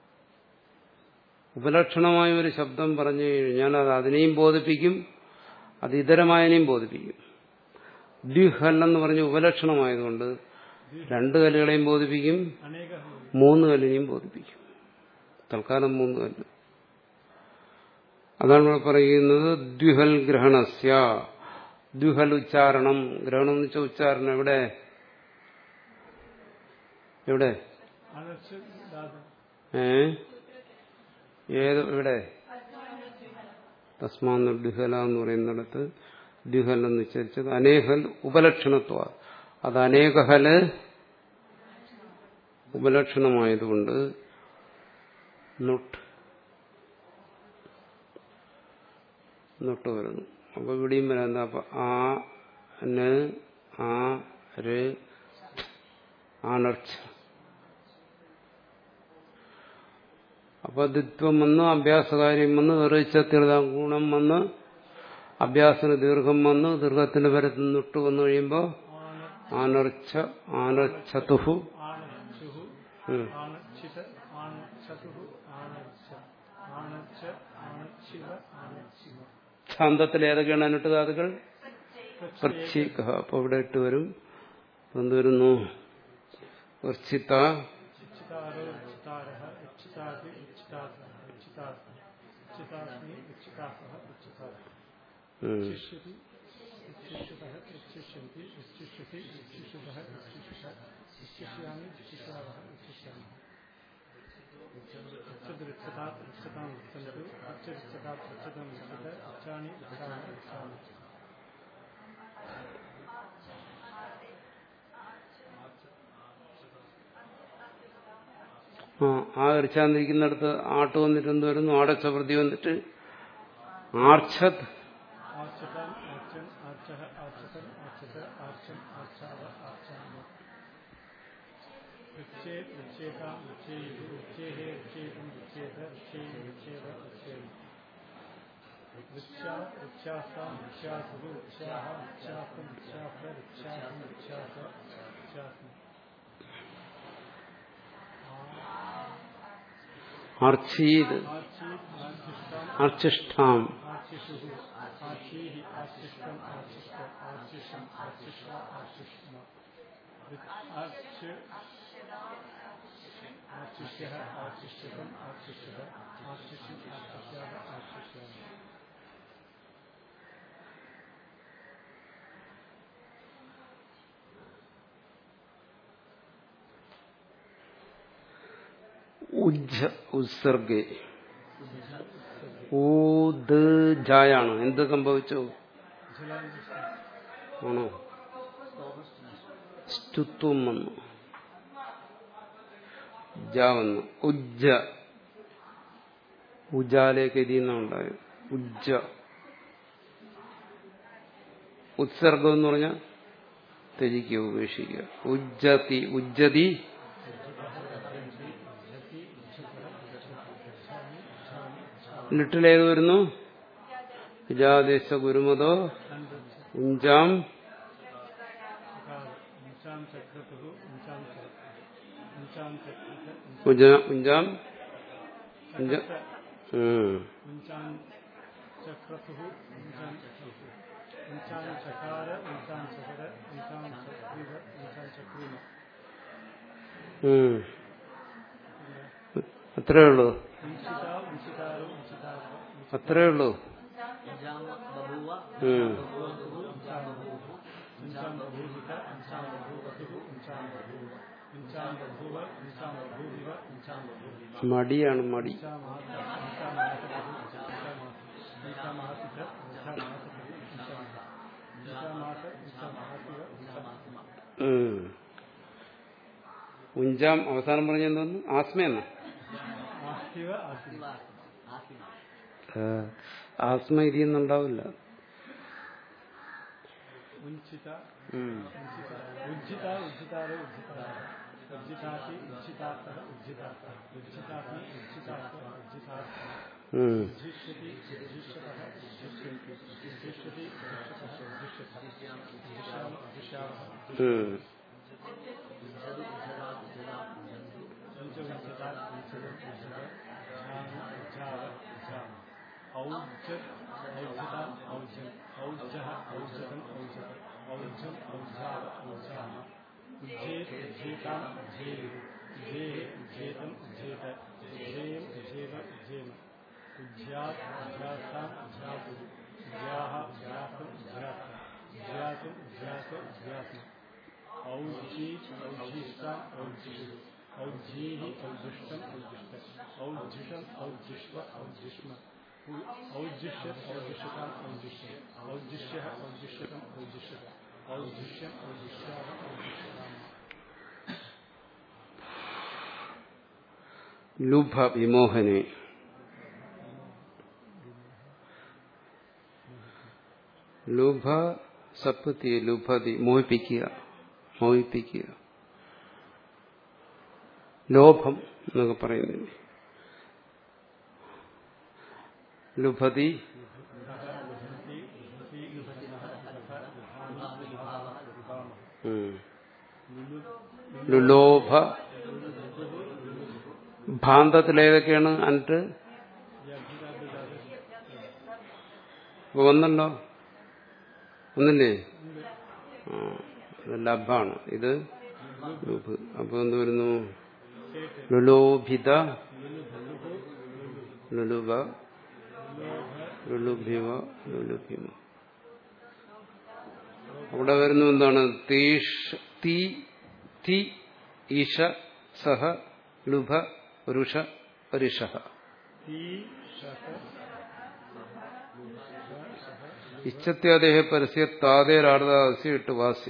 ഉപലക്ഷണമായ ഒരു ശബ്ദം പറഞ്ഞു കഴിഞ്ഞാൽ അത് അതിനെയും ബോധിപ്പിക്കും അത് ഇതരമായതിനെയും ബോധിപ്പിക്കും ദ്വിഹൽ എന്ന് പറഞ്ഞ് ഉപലക്ഷണമായതുകൊണ്ട് രണ്ട് കല്ലുകളെയും ബോധിപ്പിക്കും അനേക മൂന്ന് കല്ലിനെയും ബോധിപ്പിക്കും തൽക്കാലം മൂന്ന് കല്ല് അതാണ് ഇവിടെ പറയുന്നത് ദ്വിഹൽ ഗ്രഹണസ്യ ദ്വിഹൽ ഉച്ചാരണം ഗ്രഹണം എന്ന് വെച്ചാൽ ഉച്ചാരണം എവിടെ എവിടെ അനർച്ച് ധാതു ഏ ഏത് ഇവിടെ തസ്മാന്ന് ദ്വിഹല എന്ന് പറയുന്നിടത്ത് ദ്വിഹൽ എന്ന് ഉച്ചരിച്ചത് അനേഹൽ ഉപലക്ഷണത്വ അത് അനേകഹല് ഉപലക്ഷണമായതുകൊണ്ട് നുട്ട് നുട്ട് വരുന്നു അപ്പൊ ഇവിടെയും വരാം എന്താ അപ്പൊ ആ ന് ആ ര് ആണർച്ച അപ്പൊ ദിത്വം വന്ന് അഭ്യാസകാര്യം വന്ന് വെറിച്ചത്തിരുതാം ഗുണം വന്ന് അഭ്യാസത്തിന് ദീർഘം വന്ന് ദീർഘത്തിന്റെ പരത്ത് നിട്ട് വന്നു കഴിയുമ്പോൾ ആനർച്ച ആനർച്ചതുഹു ആണച്ചുഹു ഉം. ആണച്ചിത ആണച്ചതുഹു ആണച്ച ആണച്ച ആണച്ചിവ ആണച്ചിവ ഛാന്തത്തിൽ ഏതൊക്കെയാണ് അനിട്ട് ധാതുക്കൾ പ്രത്യേക അപ്പൊ ഇവിടെ ഇട്ട് വരും അപ്പൊ എന്ത് വരുന്നു വർച്ചിത്ത ഇച്ഛിതാരോ ഇച്ഛിതാരഃ ഇച്ഛിതാതി ഇച്ഛിതാസ ഇച്ഛിതാസ ഇച്ഛിതാസ്മി ഇച്ഛിതാസഃ ഇച്ഛിതാസ ഉം. ഇച്ഛിഷ്യതി ഇച്ഛിഷ്യതഃ ഇച്ഛിഷ്യന്തി ഇച്ഛിഷ്യതി ഇച്ഛിഷ്യതഃ ഇച്ഛിഷ്യത ഇച്ഛിഷ്യാമി ഇച്ഛിഷ്യാവഃ ഇച്ഛിഷ്യാമി ഇച്ഛദൃച്ഛതാത് ഇച്ഛതാം ഇച്ഛന്തു ഇച്ഛദൃച്ഛതാത് ഇച്ഛതം ഇച്ഛത ഇച്ഛാനി ഇച്ഛാമ ഇച്ഛാമി ആ ആ എറിച്ചാന്നിരിക്കുന്നിടത്ത് ആട്ട് വന്നിട്ട് എന്ത് വരുന്നു ആടച്ച പ്രതി വന്നിട്ട് ആർച്ചത് ആർച്ചതാം ആർച്ചൻ ആർച്ചഃ ആർച്ചതം ആർച്ചത ആർച്ചം ആർച്ചാവ ആർച്ചാമ വൃക്ഷേ വൃക്ഷേതാം വൃക്ഷേയുः വൃക്ഷേः വൃക്ഷേതും വൃക്ഷേത വൃക്ഷേയ വൃക്ഷേവ വൃക്ഷേമ വൃക്ഷാ വൃക്ഷാസാം വൃക്ഷാസുः വൃക്ഷാः വൃക്ഷാസം വൃക്ഷാസ വൃക്ഷാസം വൃക്ഷാസ വൃക്ഷാസം ആർച്ചീത് ആർച്ചീത് ആർച്ചിഷ്ടാം ആർച്ചിഷ്ഠാം ആർച്ചിഷുः आशीः आशिष्टम् आशिष्ट आशिषम् आशिष्ट आशिष्म आर्च्य आशिष्यः आशिष्यतम् आशिष्यः आशिष्यम् आशिष्याः आशिष्याः ഉജ്ജ ഉത്സർഗേ ഊദ് ജായാണ് എന്ത് സംഭവിച്ചു जलाञ्जस्ति ആണോ സ്തുത്വം വന്നു ജ വന്നു ഉജ്ജ ഉജാലേക്ക് എരിയുന്ന ഉണ്ടായത് ഉജ്ജ ഉത്സർഗം എന്ന് പറഞ്ഞാൽ ത്യജിക്കുക ഉപേക്ഷിക്കുക ഉജ്ജതി ഉജ്ജതി ലിട്ടിലേത് വരുന്നു വിജാദേശ ഗുരുമതോ ഉഞ്ചാം उञ्चां चक्रतुः उञ्चां उञ्चां चक्रत ഉജ- ഉഞ്ചാം ഉഞ്ച ഉം. उञ्चां चक्रतुः उञ्चां उञ्चां चकार उञ्चां चकर उञ्चां चक्रीव उञ्चां चक्रीव ഉം. അത്രേ ഉള്ളൂ उञ्चिता उञ्चितारो उञ्चितार അത്രേ ഉള്ളൂ ഉം. उञ्चां बभूवित उञ्चां बभूवतुः उञ्चां बभूव उञ्चां बभूव उञ्चां बभूविव उञ्चां बभूव മടിയാണ് മടി ഉം. ഉഞ്ചാം അവസാനം പറഞ്ഞ എന്തോന്ന് ആസ്മയെന്ന ആസ്മ ഇരിയുന്നുണ്ടാവില്ല ഉഞ്ചിത ഉം. ഉജ്ജിത ഉജ്ജിതാരോ ഉജ്ജിതാര ഉജ്ജിതാത്തി ഉജ്ജിതാത്ത ഉജ്ജിതാത്ത ഉജ്ജിതാത്തി ഉജ്ജിതാത്ത ഉജ്ജിതാത്ത ഉം. ഉജ്ജിഷ്യതി ഉജ്ജിഷ്യതഃ ഉജ്ജിഷ്യന്തി ഉജ്ജിഷ്യതി ഉജ്ജിഷ്യതഃ ഉജ്ജിഷ്യത ഉജ്ജിഷ്യാമ ഉജ്ജിഷ്യാവः ഉം. ഉജ്ജ ഉജ്ജത ഉജ്ജത ഉജ്ജത ജ്ഞാന ഉജ്ജാവ ഉജ്ജാമ ഔജ്ജ ഔജ്ജത ഔജ്ജം ഔജ്ജഃ ഔജ്ജതം ഔജ്ജത ഔജ്ജം ഔജ്ജാവ ഔജ്ജാമ ഉജ്ജേത് ഉജ്ജേതാം ഉജ്ജേയു ഉജ്ജേഹ ഉജ്ജേതം ഉജ്ജേത ഉജ്ജേയം ഉജ്ജേവ ഉജ്ജേമ ഉജ്ജ്യാത് ഉജ്ജാസാം ഉജ്ജാതു ഉജ്ജാഹ ഉജ്ജാസം ഉജ്ജാസ ഉജ്ജാസം ഉജ്ജാസ ഉജ്ജാസം ഔജ്ജീത് ഔജ്ജിഷ്ടാം ഔജ്ജിഷു ഔജ്ജീഹി ഔജ്ജിഷ്ടം ഔജ്ജിഷ്ട ഔജ്ജിഷം ഔജ്ജിഷ്വ ഔജ്ജിഷ്മ ഔജ്ജിഷ്യ ഔജ്ജിഷതാം ഔജ്ജിഷ്യ ഔജ്ജിഷ്യ ഔജ്ജിഷ്യതം ഔജ്ജിഷ്യത ഔജ്ജിഷ്യം ഔജ്ജിഷ്യാവ ഔജ്ജിഷ്യതാം ലുഭ വിമോഹനെ ലുഭ സപ്പത്തി ലുഭതി മോഹിപ്പിക്കുക മോഹിപ്പിക്കുക ലോഭം എന്നൊക്കെ പറയുന്നില്ലേ ലുഭതി ഉം. ലുലോഭ ഭാന്തത്തിലേതൊക്കെയാണ് അന്നിട്ട് ഇപ്പൊ വന്നല്ലോ ഒന്നില്ലേ ആ ഇത് ലഭാണ് ഇത് ലുഭ് അപ്പൊ എന്ത് വരുന്നു ലുലോഭിത ലുലുഭ ലുലുഭിവ ലുലുഭിമ അവിടെ വരുന്നു എന്താണ് തീഷ് തീ തി ഈശ സഹ ലുഭ രുഷ ഋഷ ഇച്ഛത്യാദേഹ പരസ്യ താതേരാർദ്ദാസ്യ ഇട്ട് വാസ്യ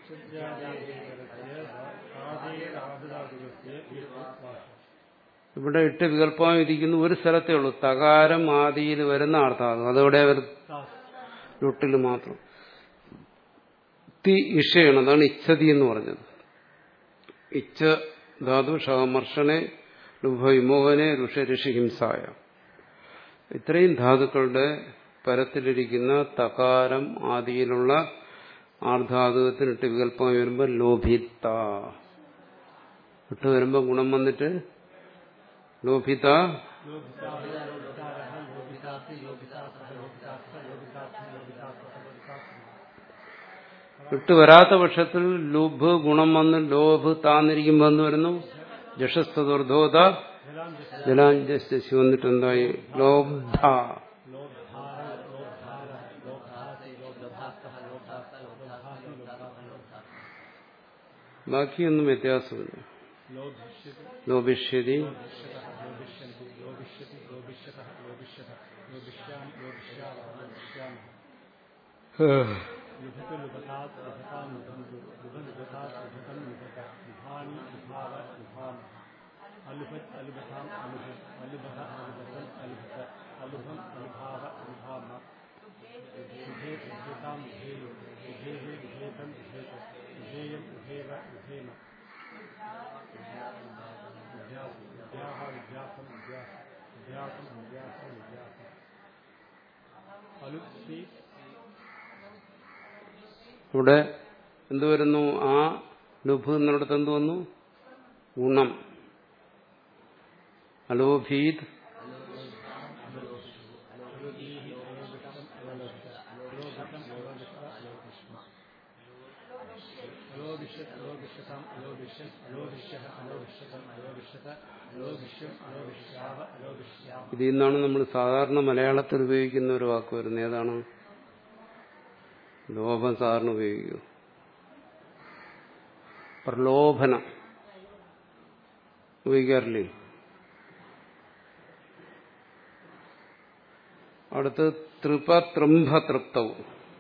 ഇവിടെ ഇട്ട് വികല്പമായി ഇരിക്കുന്നു ഒരു സ്ഥലത്തേ ഉള്ളൂ തകാരം ആദിയിൽ വരുന്ന അർത്ഥാകും അതെവിടെ വരും ലുട്ടിൽ മാത്രം തി ഇഷയാണ് അതാണ് ഇച്ഛതി എന്ന് പറഞ്ഞത് ഇച്ഛ ധാതു ഷമർഷനെ ലുഭവിമോഹനെ ഋഷ ഋഷി ഹിംസായ ഇത്രയും ധാതുക്കളുടെ പരത്തിലിരിക്കുന്ന തകാരം ആദിയിലുള്ള ആർധാതുകത്തിനിട്ട് വികല്പമായി വരുമ്പോൾ ലോഭിത്ത ഇട്ട് വരുമ്പോൾ ഗുണം വന്നിട്ട് ലോഭിത ഇട്ട് വരാത്ത പക്ഷത്തിൽ ലുഭ് ഗുണം വന്ന് ലോഭ് താന്നിരിക്കുമ്പോ എന്ന് വരുന്നു ജഷസ്തോർധോത ജലാം ജസ് ജലാഞ്ജസ്യ വന്നിട്ട് എന്തായി ലോബ്ധ ലോഭാര ലോഭാര ലോഭാസി ലോഭാസ്തഃ ലോഭാസ്ത ലോഭാസി ലോഭാസ ബാക്കിയൊന്നും വ്യത്യാസമില്ല ലോഭിഷ്യതി ലോപിഷ്യതി ലോഭിഷ്യതഃ ലോഭിഷ്യന്തി ലോഭിഷ്യതി ലോഭിഷ്യതഃ ലോഭിഷ്യതഃ ലോഭിഷ്യാം ലോഭിഷ്യാമ ലോഭിഷ്യാമः ലുഭത്ത് ലുഭതാത് ലുഭതാം ലുഭന്തു ലുഭ ലുഭതാത് ലുഭതം ലുഭത ലുഭാനി ലുഭാവ ലുഭാമ അലുഭത് അലുഭതാം അലുഭം അലുഭത അലുഭതൻ അലുഭത അലുഭം അലുഭാവ അലുഭാമ ലുഭേ ലുഭേതാം ലുഭേയോ ലുഭേഹേ ലുഭേതം ലുഭേത ലുഭേയം ലുഭേവ ലുഭേമ വിദ്യാസം വിദ്യാഹ വിദ്യാസം വിദ്യാസം വിദ്യാസം വിദ്യാസം വിദ്യാസം അലുപ്സി ഇവിടെ എന്ത് വരുന്നു ആ ലുഭ് എന്നിടത്ത് എന്ത് വന്നു ഗുണം അലോഭീത് അലോഭിഷ്യത് അലോഭിഷ്യതാം അലോഭിഷ്യൻ അലോഭിഷ്യഃ അലോഭിഷ്യതം അലോഭിഷ്യത അലോഭിഷ്യം അലോഭിഷ്യാവ അലോഭിഷ്യാമ ഇതിൽ നിന്നാണ് നമ്മൾ സാധാരണ മലയാളത്തിൽ ഉപയോഗിക്കുന്ന ഒരു വാക്ക് വരുന്നത് ഏതാണ് ലോഭം സാധാരണ ഉപയോഗിക്കൂ പ്രലോഭനം ഉപയോഗിക്കാറില്ലേ അടുത്ത് തൃപ തൃംഭ തൃപ്തവും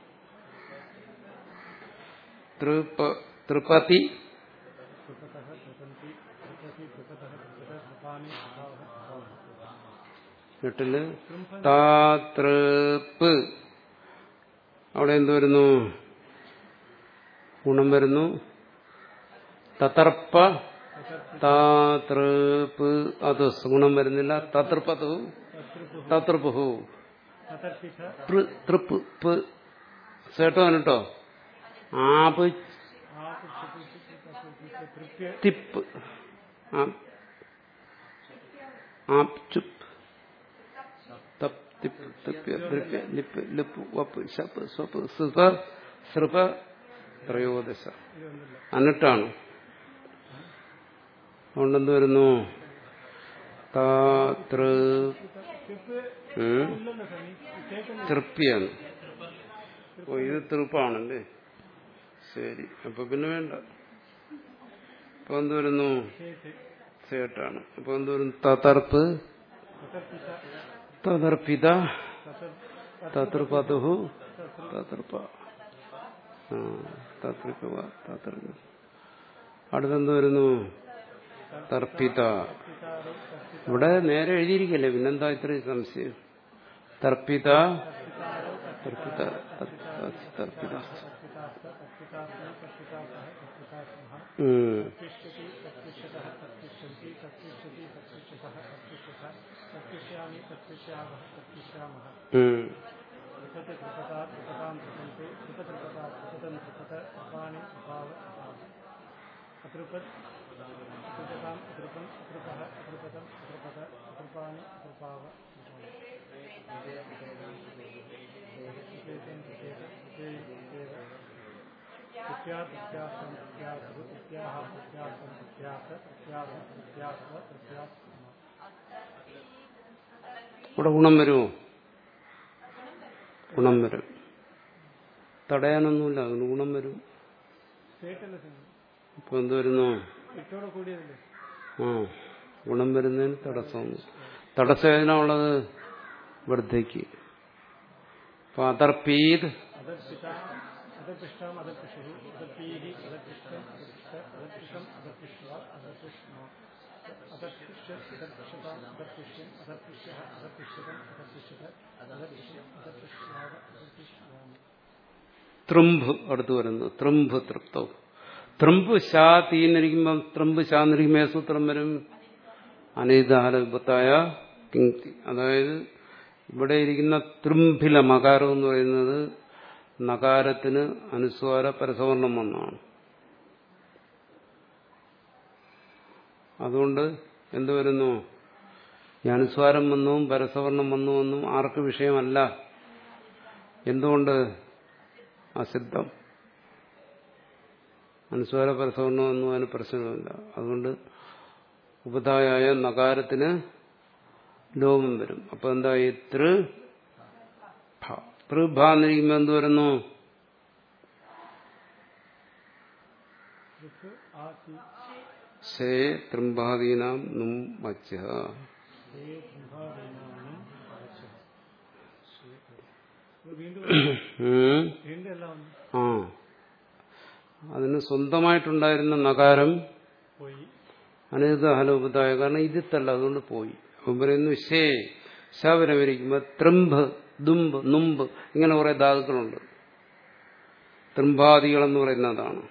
തൃപ തൃപതി കൃപതഃ കൃപന്തി കൃപതി കൃപതഃ കൃപത കൃപാണി കൃപാവഹ കൃപാവഹ എട്ടില് താതൃപ്പ് അവിടെ എന്ത് വരുന്നു ഗുണം വരുന്നു തതർപ്പ താതൃപ്പ് അത് ഗുണം വരുന്നില്ല തതൃപ്പതു തതൃപ്പുഹു തതർപ്പിത തൃപ്പ് പ് സേട്ടോ കേട്ടോ ആപ് തൃപ്യ തിപ്പ് ആപ് ആപ് ചുപ്പ് തപ് തിപ്പ് തിപ്യ ദ്രപ്യ ലിപ്പ് ലിപ്പ് വപ്പ് ശപ്പ് സ്വപ്പ് സൃപ സൃപ ത്രയോദശ ഇതൊന്നുമില്ല അന്നിട്ടാണ് അതുകൊണ്ടെന്ത് വരുന്നു താതൃ തൃപ്പ് ഉം. ഇല്ലല്ലോ സ്വാമി കേൾക്കുന്നു തൃപ്തിയാണ് ഓ ഇത് തൃപ്പാണല്ലേ ശരി അപ്പൊ പിന്നെ വേണ്ട അപ്പൊ എന്ത് വരുന്നു ചേച്ച് സേട്ടാണ് അപ്പൊ എന്ത് വരുന്നു തതർപ്പ് തതർപ്പിത തതർപ്പിത തതർ തതൃപതുഹു തതൃപ ആ തതൃപ തതൃപ അടുത്തെന്ത് വരുന്നു തർപ്പിത പിതാരോ തർപ്പിത ഇവിടെ നേരെ എഴുതിയിരിക്കല്ലേ പിന്നെന്താ ഇത്രയും സംശയം തർപ്പിത തർപ്പിത തർപ്പിത തർപ്പിതാസ്ത തർപ്പിതാസ്മി തർപ്പിതാസഹ തർപ്പിതാസ്മഹ ഉം. തർപ്പിഷ്യതി തർപ്പിഷ്യതഃ തർപ്പിഷ്യന്തി തർപ്പിഷ്യതി തർപ്പിഷ്യസഹ തർപ്പിഷ്യസ തർപ്പിഷ്യാമി തർപ്പിഷ്യാവഹ തർപ്പിഷ്യാമഹ ഉം. ത്രിപത് ത്രിപതാ ത്രിപതാം ത്രിപന്തു ത്രിപത്രിപതാ ത്രിപതം ത്രിപത കൃപാണി കൃപാവ അതൃപത് അതൃപതാം അതൃപം അതൃപഃ അതൃപതം അതൃപത അതൃപാണി അതൃപാവ പ്രത്യാസം പ്രത്യാസു പ്രത്യാഹ പ്രത്യാസം പ്രത്യാസ പ്രത്യാസം പ്രത്യാസ പ്രത്യാസ ഇവിടെ ഗുണം വരുമോ ഗുണം വരും തടയാനൊന്നുമില്ല അതിന് ഗുണം വരും കേട്ടല്ലേ സിംഗ് ഇപ്പൊ എന്ത് വരുന്നു ഇട്ടോടെ കൂടിയതല്ലേ ആ ഗുണം വരുന്നതിന് തടസ്സമൊന്നും തടസ്സം ഏതിനാണുള്ളത് വൃദ്ധയ്ക്ക് അപ്പൊ അതർപ്പീത് അദർശിത അദർപിഷ്ടം അദർപിഷു അദർപ്പീഹി അദർപിഷ്ടം അദർപിഷ്ട അദർപിഷം അദർപിഷ്വ അദർപിഷ്മ അദർപിഷ്യ അദർപിഷതാം അദർപിഷ്യം അദർപിഷ്യ അദർപിഷ്യതം അദർപിഷ്യത അദർപിഷ്യം അദർപിഷ്യാവ അദർപിഷ്യാമ തൃംഭ് അടുത്ത് വരുന്നു തൃംഭ് തൃപ്തവും തൃമ്പ് ശാ തീന്നിരിക്കുമ്പം തൃമ്പ് ശാന്നിരിക്കുമ്പോ സൂത്രം വരും അനേതാല വിപത്തായ കിങ്തി അതായത് ഇവിടെ ഇരിക്കുന്ന തൃംഭില മകാരം എന്ന് പറയുന്നത് നകാരത്തിന് അനുസ്വാര പരസവർണം വന്നാണ് അതുകൊണ്ട് എന്ത് വരുന്നു ഈ അനുസ്വാരം വന്നും പരസവർണം വന്നു വന്നും ആർക്ക് വിഷയമല്ല എന്തുകൊണ്ട് അസിദ്ധം അനുസ്വാര പരസവർണ്ണമൊന്നും അതിന് പ്രശ്നമില്ല അതുകൊണ്ട് ഉപതായായ നകാരത്തിന് ലോപം വരും അപ്പൊ എന്തായി തൃ ഭ. തൃഭ എന്നിരിക്കുമ്പോ എന്ത് വരുന്നു ഋക്ക് ആ തി ശേ തൃമ്പാദീനാം നും മച്ച ഹേ സിംഹാദീനാനും അരച്ച്. ഇത് വീണ്ടും ഉം. വീണ്ടും എല്ലാം ഒന്ന് ആ അതിന് സ്വന്തമായിട്ടുണ്ടായിരുന്ന നകാരം പോയി അനിത ഹലോപതായ കാരണം ഇതിത്തല്ല അതുകൊണ്ട് പോയി അപ്പം പറയുന്നു ശേ ശവരവരിക്കുമ്പോ ത്രംഭ് ദുംബ് നുമ്പ് ഇങ്ങനെ കുറെ ധാതുക്കളുണ്ട് ത്രിമ്പാദികളെന്ന് പറയുന്നതാണ്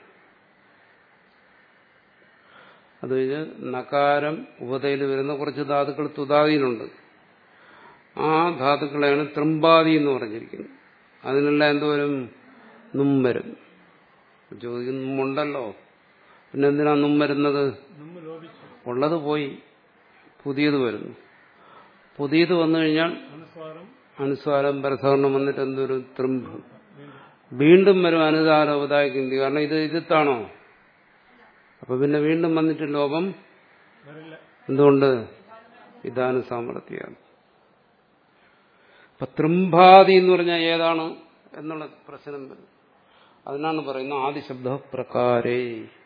അത് കഴിഞ്ഞ് നകാരം ഉപതയിൽ വരുന്ന കുറച്ച് ധാതുക്കൾ തുതാദിയിലുണ്ട് ആ ധാതുക്കളെയാണ് ത്രിമ്പാദി എന്ന് പറഞ്ഞിരിക്കുന്നത് അതിനെല്ലാം എന്തോരും നും വരും ചോദിക്കുന്ന നുമ്പുണ്ടല്ലോ പിന്നെ എന്തിനാ നും വരുന്നത് നമ്മ് ലോപിച്ചു ഉള്ളത് പോയി പുതിയത് വരുന്നു പുതിയത് വന്നു കഴിഞ്ഞാൽ അനുസ്വാരം അനുസ്വാരം പരസവർണം വന്നിട്ട് എന്തൊരു ത്രിമ്പ് വീണ്ടും വീണ്ടും വരും അനുദാലോപതായിക്കുന്നത് കാരണം ഇത് ഇതിത്താണോ അപ്പൊ പിന്നെ വീണ്ടും വന്നിട്ട് ലോപം വരില്ല എന്തുകൊണ്ട് ഇതാണ് സാമർത്ഥ്യം അപ്പൊ ത്രിംഭാതി എന്ന് പറഞ്ഞാൽ ഏതാണ് എന്നുള്ള പ്രശ്നം വരും അതിനാണ് പറയുന്നത് ആദിശബ്ദ പ്രകാരേ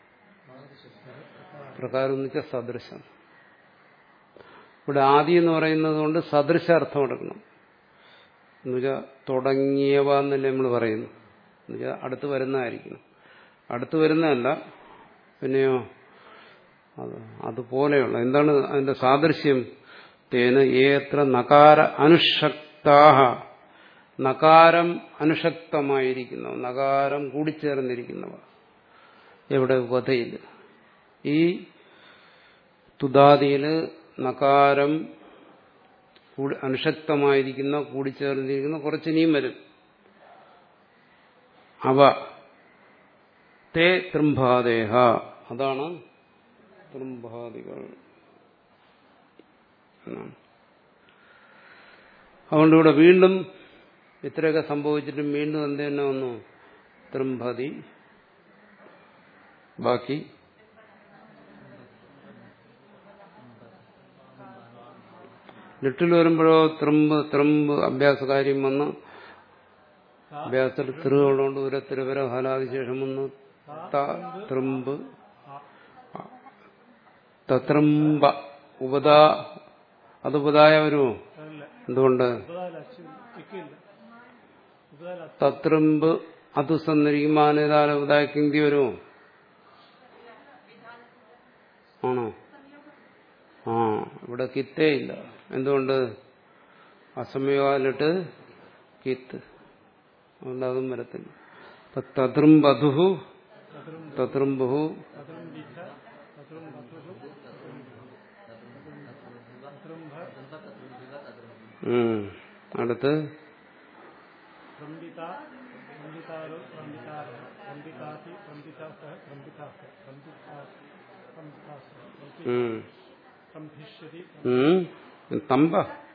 പ്രകാരം എന്ന് വെച്ചാൽ സദൃശം ഇവിടെ ആദി എന്ന് പറയുന്നത് കൊണ്ട് സദൃശ അർത്ഥം എടുക്കണം എന്നുവെച്ചാൽ തുടങ്ങിയവ എന്നല്ലേ നമ്മൾ പറയുന്നു എന്നുവെച്ചാൽ അടുത്ത് വരുന്നതായിരിക്കണം അടുത്ത് വരുന്നതല്ല പിന്നെയോ അത് അതുപോലെയുള്ള എന്താണ് അതിന്റെ സാദൃശ്യം തേന ഏത്ര നകാര അനുഷക്താഹ നകാരം അനുഷക്തമായിരിക്കുന്നവ നകാരം കൂടിച്ചേർന്നിരിക്കുന്നവ എവിടെ വധയിൽ ഈ തുതാദിയില് നകാരം കൂടി- അനുഷക്തമായിരിക്കുന്ന കൂടിച്ചേർന്നിരിക്കുന്ന കുറച്ച് ഇനിയും വരും അവ തേ തൃംഭാദേഹ അതാണ് തൃംഭാദികൾ എന്നാണ് അതുകൊണ്ട് ഇവിടെ വീണ്ടും ഇത്രയൊക്കെ സംഭവിച്ചിട്ടും വീണ്ടും എന്ത് തന്നെ വന്നു തൃംഭതി ബാക്കി ലിട്ടിൽ വരുമ്പോഴോ ത്രിമ്പ് ത്രിമ്പ് അഭ്യാസകാര്യം വന്ന് അഭ്യാസത്തിൽ തിറുകളുണ്ട് ഒരു തിരുവര ഫലാതിശേഷം വന്ന് ത ത്രിമ്പ് തത്രംബ ഉപതാ അത് ഉപതായ വരുമോ വരില്ല എന്തുകൊണ്ട് ഉപതാല അച്ചു ഇക്കില്ല ഉപതാല അച്ചു തത്രംബ് അത് സന്നിരിക്കുമാനേതാല ഉപതാക്കിന്തി വരുമോ ആണോ ആ ഇവിടെ കിത്തേ ഇല്ല എന്തുകൊണ്ട് അസമയകാലിട്ട് കിത്ത് അതുകൊണ്ട് അതും വരത്തില്ല അപ്പൊ തതൃംബധു തദ്രും തതൃംബഹു തദ്രും ദീക്ഷ തദ്രും ബന്ധുഷു തദ്രും ഉം. അടുത്ത് പ്രംബിത പ്രംബിതാരോ പ്രംബിതാര പ്രംബിതാതി പ്രംബിതാസ പ്രംബിതാസ പ്രംബിതാ പ്രംബിതാസ ഉം. സംഭിഷ്യതി ഉം. തമ്പ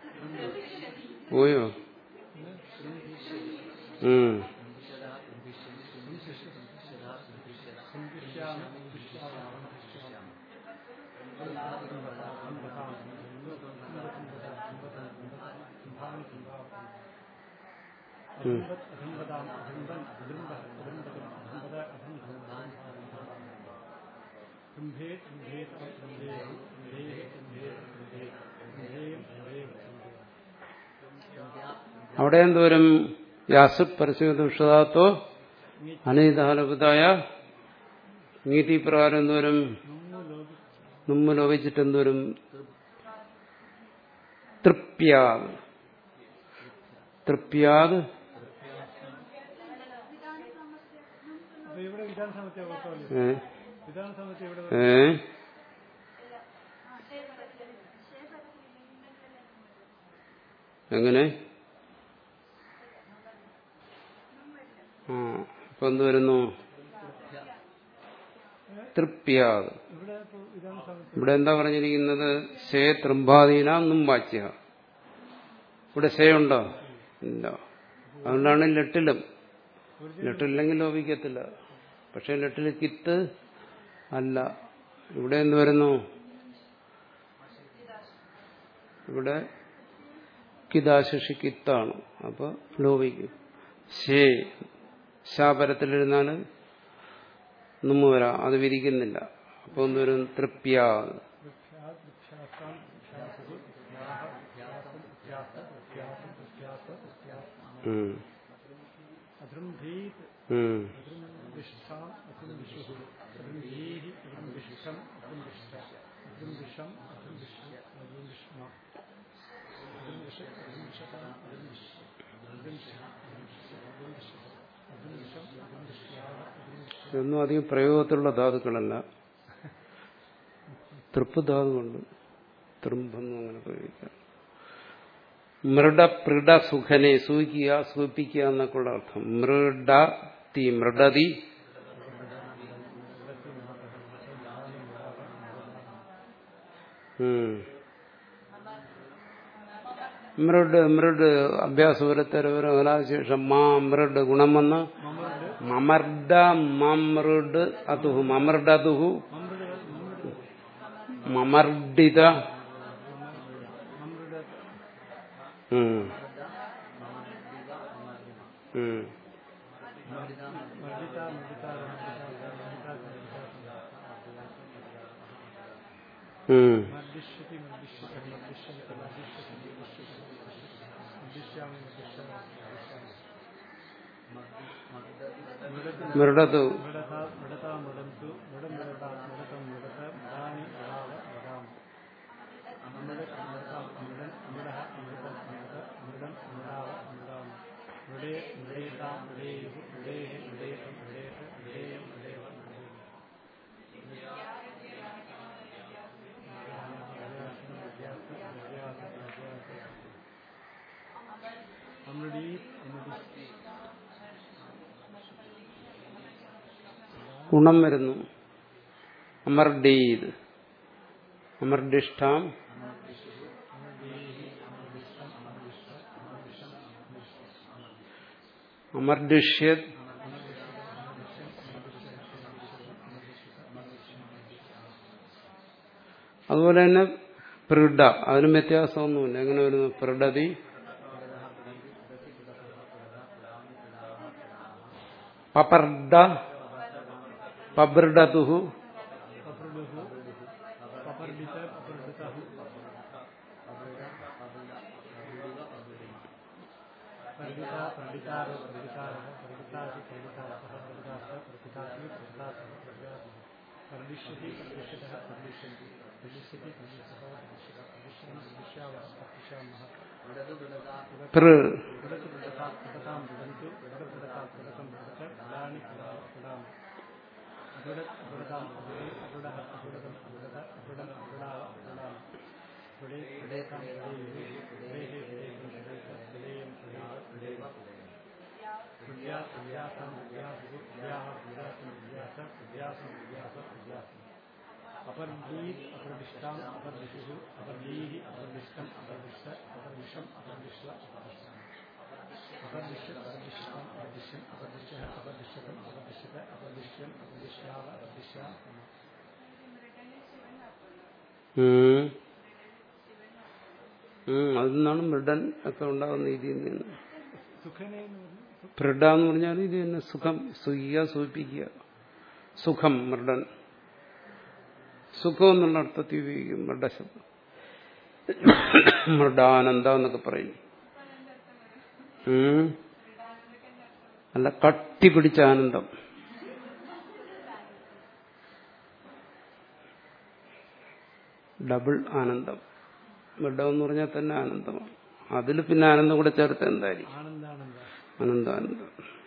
പോയോ ഉം. സംഭിഷ്യാമി അധംബതാം അധംബൻ അധംബ അധംബതം അധംബത അധംബം കുംഭേ കുംഭേ കുംഭേ കുംഭേ കുംഭേ കുംഭേ കുംഭേയം കുംഭേയം അവിടെ എന്തോരം യാസു പരസ്യദുഷതാത്തോ അനേതാലപതായ നീതി പ്രകാരം എന്തോരം നമ്മു ലോകി നമ്മ ലോപിച്ചിട്ട് എന്തോരം തൃപ്യാത് തൃപ്യാത് അപ്പൊ ഇവിടെ വിധാന സമത്തെ ഓർത്തോളൂ ഏ? വിധാന സമത്തെ ഇവിടെ ഏ? എങ്ങനെ ആ ഇപ്പൊ എന്ത് വരുന്നു തൃപ്യാത് ഇവിടെ ഇപ്പൊ വിധാന സമത്തെ ഇവിടെ എന്താ പറഞ്ഞിരിക്കുന്നത് ശേ തൃമ്പാധീനാം നും വാച്യ ഇവിടെ ശേ ഉണ്ടോ ഇല്ല അതുകൊണ്ടാണ് ലെട്ടിലും ലെട്ടില്ലെങ്കിൽ ലോപിക്കത്തില്ല പക്ഷെ ലെട്ടിൽ കിത്ത് അല്ല ഇവിടെ എന്ത് വരുന്നു ഇവിടെ കിതാശിഷി കിത്താണ് അപ്പൊ ലോപിക്കും ശേ ശാപരത്തിലിരുന്നാൽ നമ്മ വരാം അത് വിരിക്കുന്നില്ല അപ്പൊ ഒന്ന് വരും തൃപ്യ വൃക്ഷാ വൃക്ഷാസാം വൃക്ഷാസുഹു വൃക്ഷാഹ വൃക്ഷാസം വൃക്ഷാസ വൃക്ഷാസം വൃക്ഷാസ വൃക്ഷാസം ഉം. അധൃംഭീത് ഉം. അധൃംവിഷ്ഠാം അധൃംവിഷുഹു അധൃംഭീഹി അധൃംവിഷ്ടം അധൃംവിഷ്ട അധൃംവിഷം അധൃംവിഷ അധൃംവിഷ്മ അധൃംവിഷ അധൃംവിഷതാം അധൃംവിഷ അധൃംഷ അധൃംവിഷ അധൃംവിഷം അധൃംവിഷ്യാഹ അധൃംവിഷ ഇതൊന്നും അധികം പ്രയോഗത്തിലുള്ള ധാതുക്കളല്ല തൃപ്പ് ധാതുണ്ട് തൃമ്പെന്നും അങ്ങനെ പ്രയോഗിക്കാം മൃഡ പ്രിഡ സുഖനെ സൂഹിക്കുക സൂഹിപ്പിക്കുക എന്നൊക്കെയുള്ള അർത്ഥം മൃഡ തി മൃഡതി ഉം. മൃഡ് മൃഡ് അഭ്യാസപരത്തരവരം ശേഷം മാ മൃഡ് ഗുണം വന്ന് മമർഡ മമൃഡ് അതുഹു മമർഡതുഹു മമർഡിത ഉം. ഉം. മർദിത മർദിത ഉം. മർദിഷ്യതി മർദിഷ്യതി മർദിഷ്യതി മർദിഷ്യതി മർദിഷ്യതി മർദിഷ്യാമി മർദിഷ്യാമി മൃഡതി മൃഡതു മൃഡത മൃഡത മൃഡന്തു മൃഡം മൃഡത മൃഡതം മൃഡത മൃഡാനി മൃഡാവ മൃഡാം അമൃത അമൃതം അമൃതൻ അമൃഡ അമൃതം അമൃത അമൃതം മൃഡാവ മൃഡാം മൃഡേ മൃഡേത മൃഡേയു മൃഡേഹി മൃഡേതം മൃഡേത മൃഡേയം മൃഡേവ മൃഡേയം അമൃഡീത് അമൃഡി ഗുണം വരുന്നു അമർഡീത് അമർഡിഷ്ഠാം അമർഡിഷ്യത് അതുപോലെ തന്നെ പ്രിഡ അതിനും വ്യത്യാസമൊന്നുമില്ല എങ്ങനെ വരുന്നു പ്രിഡതി പപർഡ പബ്രഡതുഹു പപർഡുഹു പപർഡിത പപർഡിതഹു പർഡിത പർഡിതാരോ പർഡിതാരഃ പർഡിതാസി പർഡിതാസഃ പർഡിതാസ പർഡിതാസി പർഡിതാസഃ പർഡിതാസഃ പർഡിഷ്യതി പർഡിഷ്യതഃ പർഡിഷ്യന്തി പർഡിഷ്യതി പർഡിഷ്യതഃ പർഡിഷ്യത പർഡിഷ്യന്തി പർഡിഷ്യാവः പർഡിഷ്യാമः പൃ വിടതു വിടതാ വിടതാം വിടന്തു വിടത വിടതാ വിടതം വിടത വിടാനി വിടാവ വിടാമ അവിടത് അവിടതാം അവിടേ അവിടഹ അവിടതം അവിടത അവിടം അവിടാവ വിടാമ വിടേ വിടേതാം വിടേയു വിടേഹേ വിടേഹം വിടേത വിടേയം വിടേവ വിടേവ വിദ്യാ വിദ്യാസാം വിദ്യാസു വിദ്യാഹ വിദ്യാസം വിദ്യാസ വിദ്യാസം വിദ്യാസ വിദ്യാസം അപർദീത് അപർദിഷ്ടാം അപർദിഷു അപർദീഹി അപർദിഷ്ടം അപർദിഷ്ട അപർദിഷം അപർദിഷ്വ അപർദിഷ്ടം അപർദിഷ്യ അപർദിഷ്ടം അപർദിശ്യം അപർദിശ്യ അപർദിഷ്യതം അപർദിഷ്യത അപർദിശ്യം അപർദിഷ്യാവ അപർദിശ്യ ഉം. ഉം, അതിൽ നിന്നാണ് മൃഡൻ ഒക്കെ ഉണ്ടാകുന്ന ഇതിൽ നിന്ന് സുഖനെ എന്ന് പറഞ്ഞു മൃഡ എന്ന് പറഞ്ഞാൽ ഇത് തന്നെ സുഖം സുഖിക്കുക സൂചിപ്പിക്കുക സുഖം മൃഡൻ സുഖം എന്നുള്ള അർത്ഥത്തിൽ ഉപയോഗിക്കും മൃഡശബ്ദം മൃഡാനന്ദ എന്നൊക്കെ പറയും ഉം. അല്ല കട്ടിപിടിച്ച ആനന്ദം ഡബിൾ ആനന്ദം മൃഡം എന്ന് പറഞ്ഞാൽ തന്നെ ആനന്ദമാണ് അതിൽ പിന്നെ ആനന്ദം കൂടെ ചേർത്ത് എന്തായിരിക്കും ആനന്ദാനന്ദ അനന്താനന്ദം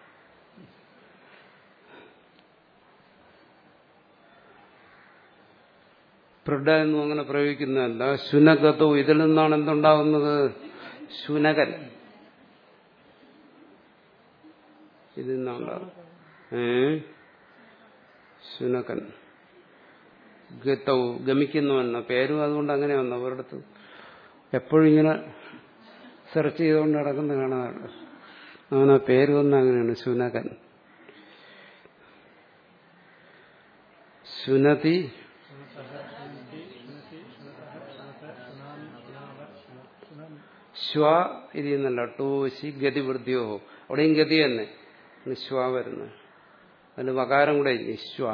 പ്രഡ എന്നും അങ്ങനെ പ്രയോഗിക്കുന്നതല്ല ശുനകതോ ഇതിൽ നിന്നാണ് എന്തുണ്ടാകുന്നത് ശുനകൻ ഇതിൽ നിന്നുണ്ടാകുന്നത് ഏ ശുനകൻ ഗതവും ഗമിക്കുന്നവന്ന പേരും അതുകൊണ്ട് അങ്ങനെ വന്നു അവരുടെ എപ്പോഴും ഇങ്ങനെ സെർച്ച് ചെയ്തുകൊണ്ട് നടക്കുന്ന കാണാറുണ്ട് അവൻ ആ പേര് വന്ന അങ്ങനെയാണ് ശുനകൻ ശുനതി ശുനതഃ ശുനതി ശുനതി ശുനതഃ ശുനത ശുനാമി ശുനാവ ശുന ശുനാമി ശ്വ ഇരിയുന്നല്ല ടോശി ഗതി വൃദ്ധിയോ അവിടെയും ഗതി തന്നെ ഇന്ന് ശ്വ വരുന്നത് അതിന് വകാരം കൂടെ ഇല്ലേ ശ്വ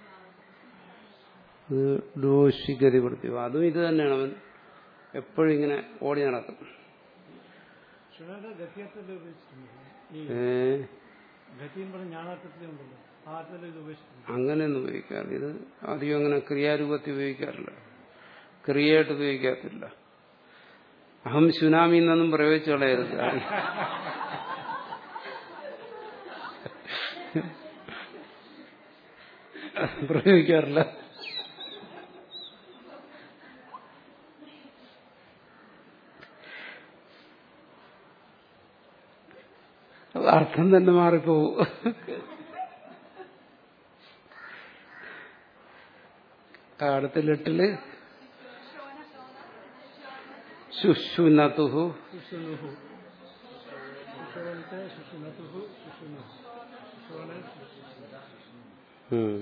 അത് ഡോഷി ഗതി വൃദ്ധിയോ അതും ഇത് തന്നെയാണ് അവൻ എപ്പോഴും ഇങ്ങനെ ഓടി നടക്കും ശുനത ഗത്യർത്ഥത്തിൽ ഉപയോഗിച്ചിട്ടുണ്ട് ഈ ഏ ഗതി എന്ന് പറഞ്ഞ ജ്ഞാനാർത്ഥത്തിലുണ്ടല്ലോ ആ അർത്ഥത്തിൽ ഇത് ഉപയോഗിച്ചിട്ടുണ്ട് അങ്ങനെയൊന്നും ഉപയോഗിക്കാറില്ല ഇത് അധികം അങ്ങനെ ക്രിയാരൂപത്തിൽ ഉപയോഗിക്കാറില്ല ക്രിയയായിട്ട് ഉപയോഗിക്കാത്തില്ല അഹം സുനാമി എന്നൊന്നും പ്രയോഗിച്ചു കളയരുത് പ്രയോഗിക്കാറില്ല അത് അർത്ഥം തന്നെ മാറിപ്പോവും അടുത്ത ലെട്ടില് ശുശുനതുഹു ശുശുനുഹു ശുശോണിത്തെ ശുശുനതുഹു ശുശുനുഹു ശുശോണ ഉം.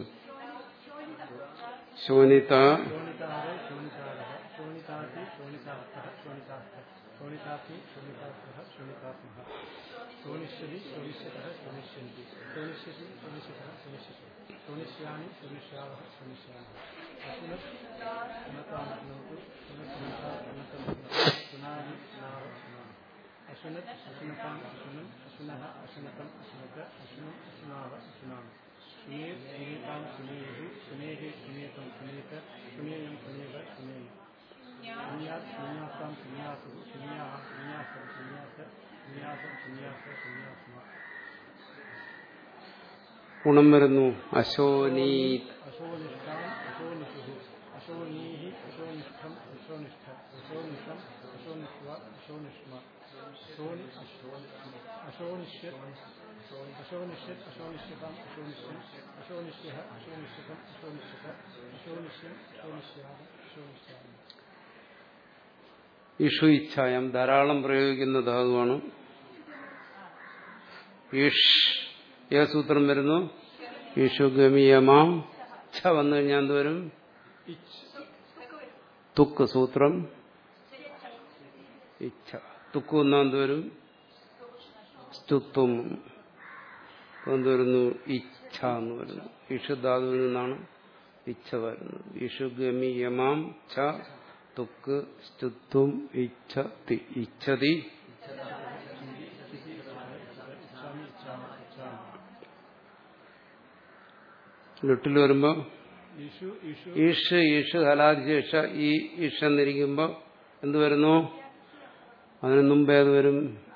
ശോനിത ശോണിതാരെ ശോണിതാരः ശോണിതാതി ശോണിതാർത്ഥः ശോണിതാർത്ഥः ശോണിതാത്തി ശോണിതാർത്ഥः ശോണിതാത്മः ശോണിഷ്യതി ശോണിഷ്യതः ശോണിഷ്യന്തി ശോണിഷ്യതി ശോണിഷ്യതः ശോണിഷ്യതി ശോണിഷ്യാമി ശോണിഷ്യാവः ശോണിഷ്യാമः അശുനത് ശുനതാമനോതു ശുനസുനതാ ശുനതം ശുനാമി ശുനാവ ശുനാമ അശുനത് അശുനതാം അശുനം അശുനഃ അശുനതം അശുനത അശുനം അശുനാവ അശുനാമ ശുനേർ ശുനേതാം ശുനേഹു ശുനേഹേ ശുനേതം ശുനേത ശുനേയം ശുനേവ ശുനേയ ശുന്യാത് ശുന്യാസാം ശുന്യാസു ശുന്യാഹ ശുന്യാസം ശുന്യാസ ശുന്യാസം ശുന്യാസ ശുന്യാസ്മ ഗുണം വരുന്നു അശോനീത് അശോനിഷ്ഠാം അശോനിഷുഹു അശോനീഹി അശോനിഷ്ഠം അശോനിഷ്ഠ അശോനിഷം അശോനിഷ്വ അശോനിഷ്മ ശോണി അശോനിഷ്യത് അശോനിഷ്യത് അശോനിഷ്യതാം അശോനിഷ്യം അശോനിഷ്യ അശോനിഷ്യതം അശോനിഷ്യത അശോനിഷ്യം അശോനിഷ്യാമ അശോനിഷ്യാമ ഇഷു ഇച്ഛായം ധാരാളം പ്രയോഗിക്കുന്ന ധാതുവാണ് ഇഷ് ഏ സൂത്രം വരുന്നു ഇഷു ഗമിയമാം ഛ വന്നു കഴിഞ്ഞാൽ എന്ത് വരും ഇച്ച് തുക്ക് സൂത്രം ഇച്ഛ തുക്ക് വന്നാൽ എന്ത് വരും സ്തുത്വം അപ്പൊ എന്ത് വരുന്നു ഇച്ഛ എന്ന് വരുന്നു ഇഷു ധാതുവിൽ നിന്നാണ് ഇച്ഛ വരുന്നത് ഇഷു ഗമി യമാം ഛ തുക്ക് സ്തുത്വം ഇച്ഛതി ഇച്ഛതി ഇച്ഛാമി ഇച്ഛാമ ഇച്ഛാമി ലിട്ടിൽ വരുമ്പോ ഇഷു ഇഷു ഈഷ് ഈഷ് ഹലാദിശേഷ ഈ ഈഷ് എന്നിരിക്കുമ്പോ എന്ത് വരുന്നു അതിന് മുമ്പേ അത് വരും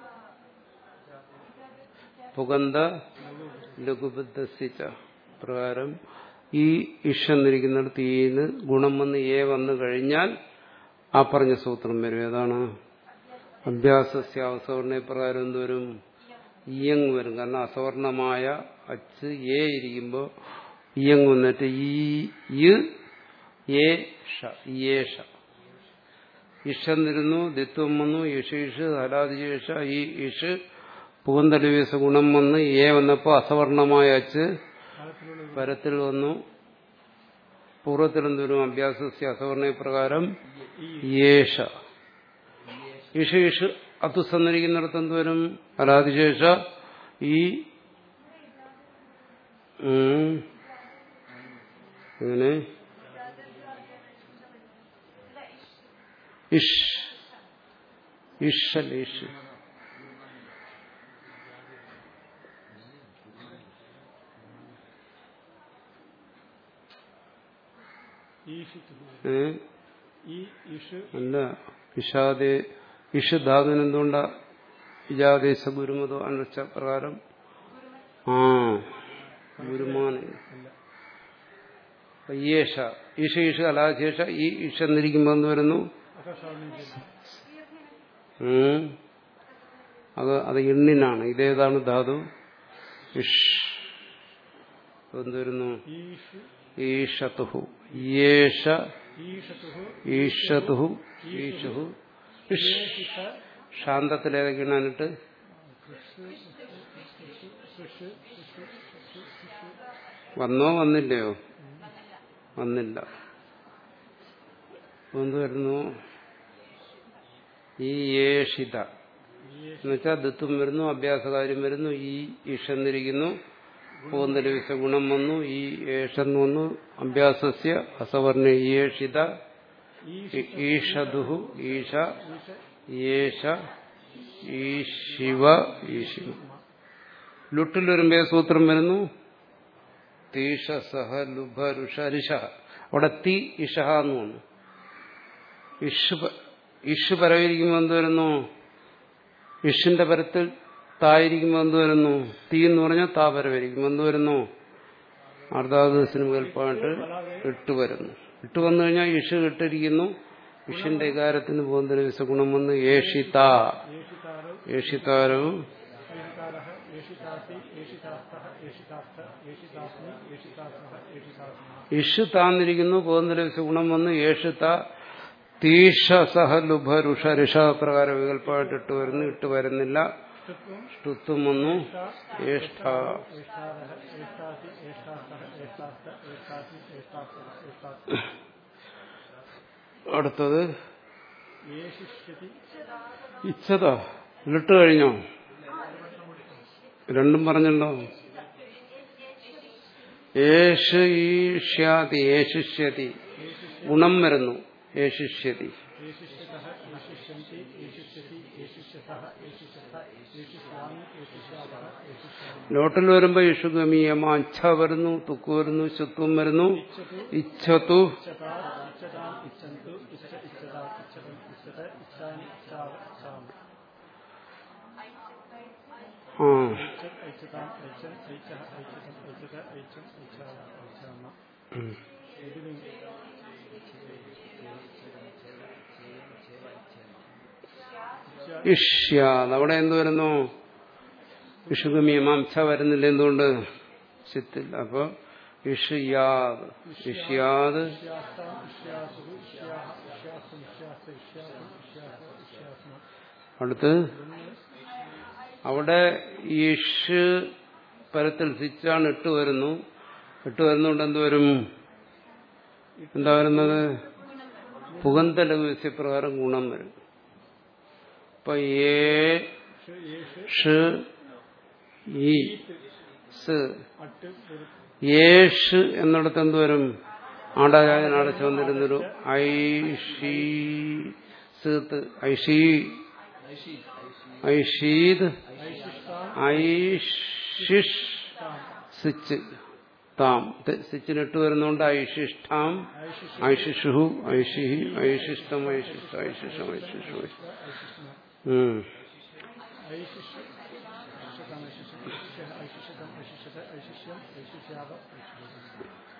പുകന്ത ലഘുബദ്ധസിച്ച പ്രകാരം ഈ ഇഷ് എന്നിരിക്കുന്നിടത്ത് ഈന് ഗുണം വന്ന് ഏ വന്നു കഴിഞ്ഞാൽ ആ പറഞ്ഞ സൂത്രം വരും ഏതാണ് അഭ്യാസസ്യ അവസവർണ പ്രകാരം എന്ത് വരും ഇയങ് വരും കാരണം അസവർണമായ അച്ച് ഏ ഇരിക്കുമ്പോൾ ഇയങ് വന്നിട്ട് ഈ ഇ, ഏ ഷ ഇയേഷ ഇഷന്നിരുന്നു ദിത്വം വന്നു ഇഷ് ഇഷ് ഹലാദിശേഷ ഈ ഇഷ് പൂന്തലവീസ ഗുണം വന്ന് ഏ വന്നപ്പോൾ അസവർണമായ അച്ച് കാലത്തിലുള്ള പരത്തിൽ വന്നു പൂർവ്വത്തിൽ എന്തുവരും അഭ്യാസസ്യ അസവർണ പ്രകാരം യേഷ ഇഷ് ഇഷ് അത്തുസ് എന്നിരിക്കുന്നിടത്ത് എന്തുവരും ഹലാദിശേഷ ഈ ഉം, ഇങ്ങനെ ഇഷ് ഇഷൽ ഇഷ് ഈഷിത്തുഹു ഏ ഈ ഇഷ് അല്ല ഇഷാദേ ഇഷ് ധാതുവിന് എന്തുകൊണ്ടാ ഇജാദേശ ഗുരുമതോ അനുഷ്ഠ പ്രകാരം ആ ഗുരുമാന അല്ല യേഷ ഈഷ ഈഷ അലാശേഷ ഈ ഇഷ എന്നിരിക്കുമ്പോൾ എന്ത് വരുന്നു അകർഷാവനം ചെയ്തു ഉം. അത് അത് എണ്ണിനാണ് ഇതേതാണ് ധാതു ഇഷ് എന്ത് വരുന്നു ഈഷു ഈഷതുഹു യേഷ ഈഷത്തുഹു ഈഷതുഹു ഈഷുഹു ഇഷ് ഏഷിഷ ശാന്തത്തിലേതൊക്കെയാണ് എന്നിട്ട് കൃഷ് കൃഷ് കൃഷ് കൃഷ് കൃഷ് വന്നോ വന്നില്ലയോ വന്നില്ല അപ്പൊ എന്ത് വരുന്നു ഈ ഏഷിത എന്നുവെച്ചാൽ ദത്വം വരുന്നു അഭ്യാസകാര്യം വരുന്നു ഈ ഇഷന്നിരിക്കുന്നു പോകുന്നലവിച്ച ഗുണം വന്നു ഈ ഏഷന്ന് വന്നു അഭ്യാസസ്യ അസവർണ ഈഷിത ഈഷദുഹു ഈശ യേശ ഈശിവ ഈശിവ ലുട്ടിൽ വരുമ്പോ സൂത്രം വരുന്നു തീഷ സഹ ലുഭ രുഷ രിഷ അവിടെ തീ ഇഷഹ എന്ന് വന്നു ഇഷ് പ- ഇഷ് പരവിരിക്കുമ്പോൾ എന്ത് വരുന്നു ഇഷിന്റെ പരത്തിൽ തായിരിക്കുമ്പോൾ എന്ത് വരുന്നു തീ എന്ന് പറഞ്ഞാൽ താ പരവരിക്കുമ്പോൾ എന്ത് വരുന്നു അർദ്ധാദിവസത്തിന് മുകൽപ്പായിട്ട് ഇട്ട് വരുന്നു ഇട്ട് വന്നു കഴിഞ്ഞാൽ ഇഷ് ഇട്ടിരിക്കുന്നു ഇഷിന്റെ വികാരത്തിന് പോകുന്ന വിസഗുണം വന്ന് ഏഷിത ഏഷിതാരോ ഏഷിതാരവും ഏഷിതാരः ഏഷിതാസി ഏഷിതാസ്തः ഏഷിതാസ്ത ഏഷിതാസ്മി ഏഷിതാസ്മः ഏഷിതാസ്മ ഇഷ് താന്നിരിക്കുന്നു പോകുന്ന ഗുണം വന്ന് ഏഷിത തീഷ സഹ ലുഭ രുഷ ഋഷ പ്രകാരം വികല്പമായിട്ട് ഇട്ട് വരുന്നു ഇട്ട് വരുന്നില്ല ത്വം ഷ്ടുത്വം വന്നു ഏഷ്ഠ ഏഷ്ടാരः ഏഷ്ടാസി ഏഷ്ടാസ്തः ഏഷ്ടാസ്ത ഏഷ്ടാസ്മി ഏഷ്ടാസ്തः ഏഷ്ടാസ്മ അടുത്തത് ഏഷിഷ്യതി ഇച്ഛത ലിട്ട് കഴിഞ്ഞോ രണ്ടും പറഞ്ഞല്ലോ ഏഷ് ഈഷ്യാതി ഏഷിഷ്യതി ഗുണം വരുന്നു ഏഷിഷ്യതി ഏഷിഷ്യതः ഏഷിഷ്യന്തി ഏഷിഷ്യതി ഏഷിഷ്യസः ഏഷിഷ്യസ ഏഷിഷ്യാമി ഏഷിഷ്യാവः ഏഷിഷ്യാമി ലോട്ടിൽ വരുമ്പോ ഇഷുഗമീയമാ ഇച്ഛ വരുന്നു തുക്ക് വരുന്നു ശുത്വം വരുന്നു ഇച്ഛതു ഇച്ഛതാ ഇച്ഛതാം ഇച്ഛന്തു ഇച്ഛ ഇച്ഛതാ ഇച്ഛതം ഇച്ഛത ഇച്ഛാനി ഇച്ഛാവ ഇച്ഛാമ ആ ഐച്ഛത് ഐച്ഛതാം ഐച്ഛൻ ഐച്ഛഃ ഐച്ഛതം ഐച്ഛത ഐച്ഛം ഐച്ഛാവ ഐച്ഛാമ ഉം. ഇതിന് ഇഷ്യാദ് അവിടെ എന്ത് വരുന്നു ഇഷുഗമീയമാം ഛ വരുന്നില്ല എന്തുകൊണ്ട് ചിത്തില്ല അപ്പൊ ഇഷ്യാദ് ഇഷ്യാദ് ഇഷ്യാസ്താം ഇഷ്യാസുഹു ഇഷ്യാഹ ഇഷ്യാസ്തും ഇഷ്യാസ്ത ഇഷ്യാസം ഇഷ്യാസ ഇഷ്യാസ്മ അടുത്ത് അവിടെ ഇഷ് പരത്തിൽ സിച്ചാണ് ഇട്ട് വരുന്നു ഇട്ട് വരുന്നുകൊണ്ട് എന്ത് വരും എന്താ വരുന്നത് പുകന്ത ലഘുസ്യപ്രകാരം ഗുണം വരും അപ്പൊ ഏ ഷ് ഈ സ് അട്ട് ഒരു യേഷ് എന്നിടത്ത് എന്ത് വരും ആടാചാര്യൻ അടച്ചു വന്നിരുന്നൊരു ഐഷീ സീത്ത് ഐഷീ ഐഷീദ് ഐഷിഷ് സിച്ച് താം സിച്ചിനിട്ട് വരുന്നോണ്ട് ഐഷിഷ്ഠാം ഐഷിഷുഹു ഐഷിഹി ഐഷിഷ്ടം ഐഷിഷ്ട ഐഷിഷം ഐഷിഷു ഉം. ഐശിഷ്യ ഐശിഷ്യതാം ഐശിഷ്യം ഐശിഷ്യ ഐശിഷ്യതം ഐശിഷ്യത ഐശിഷ്യം ഐശിഷ്യാവ ഐശിഷ്യം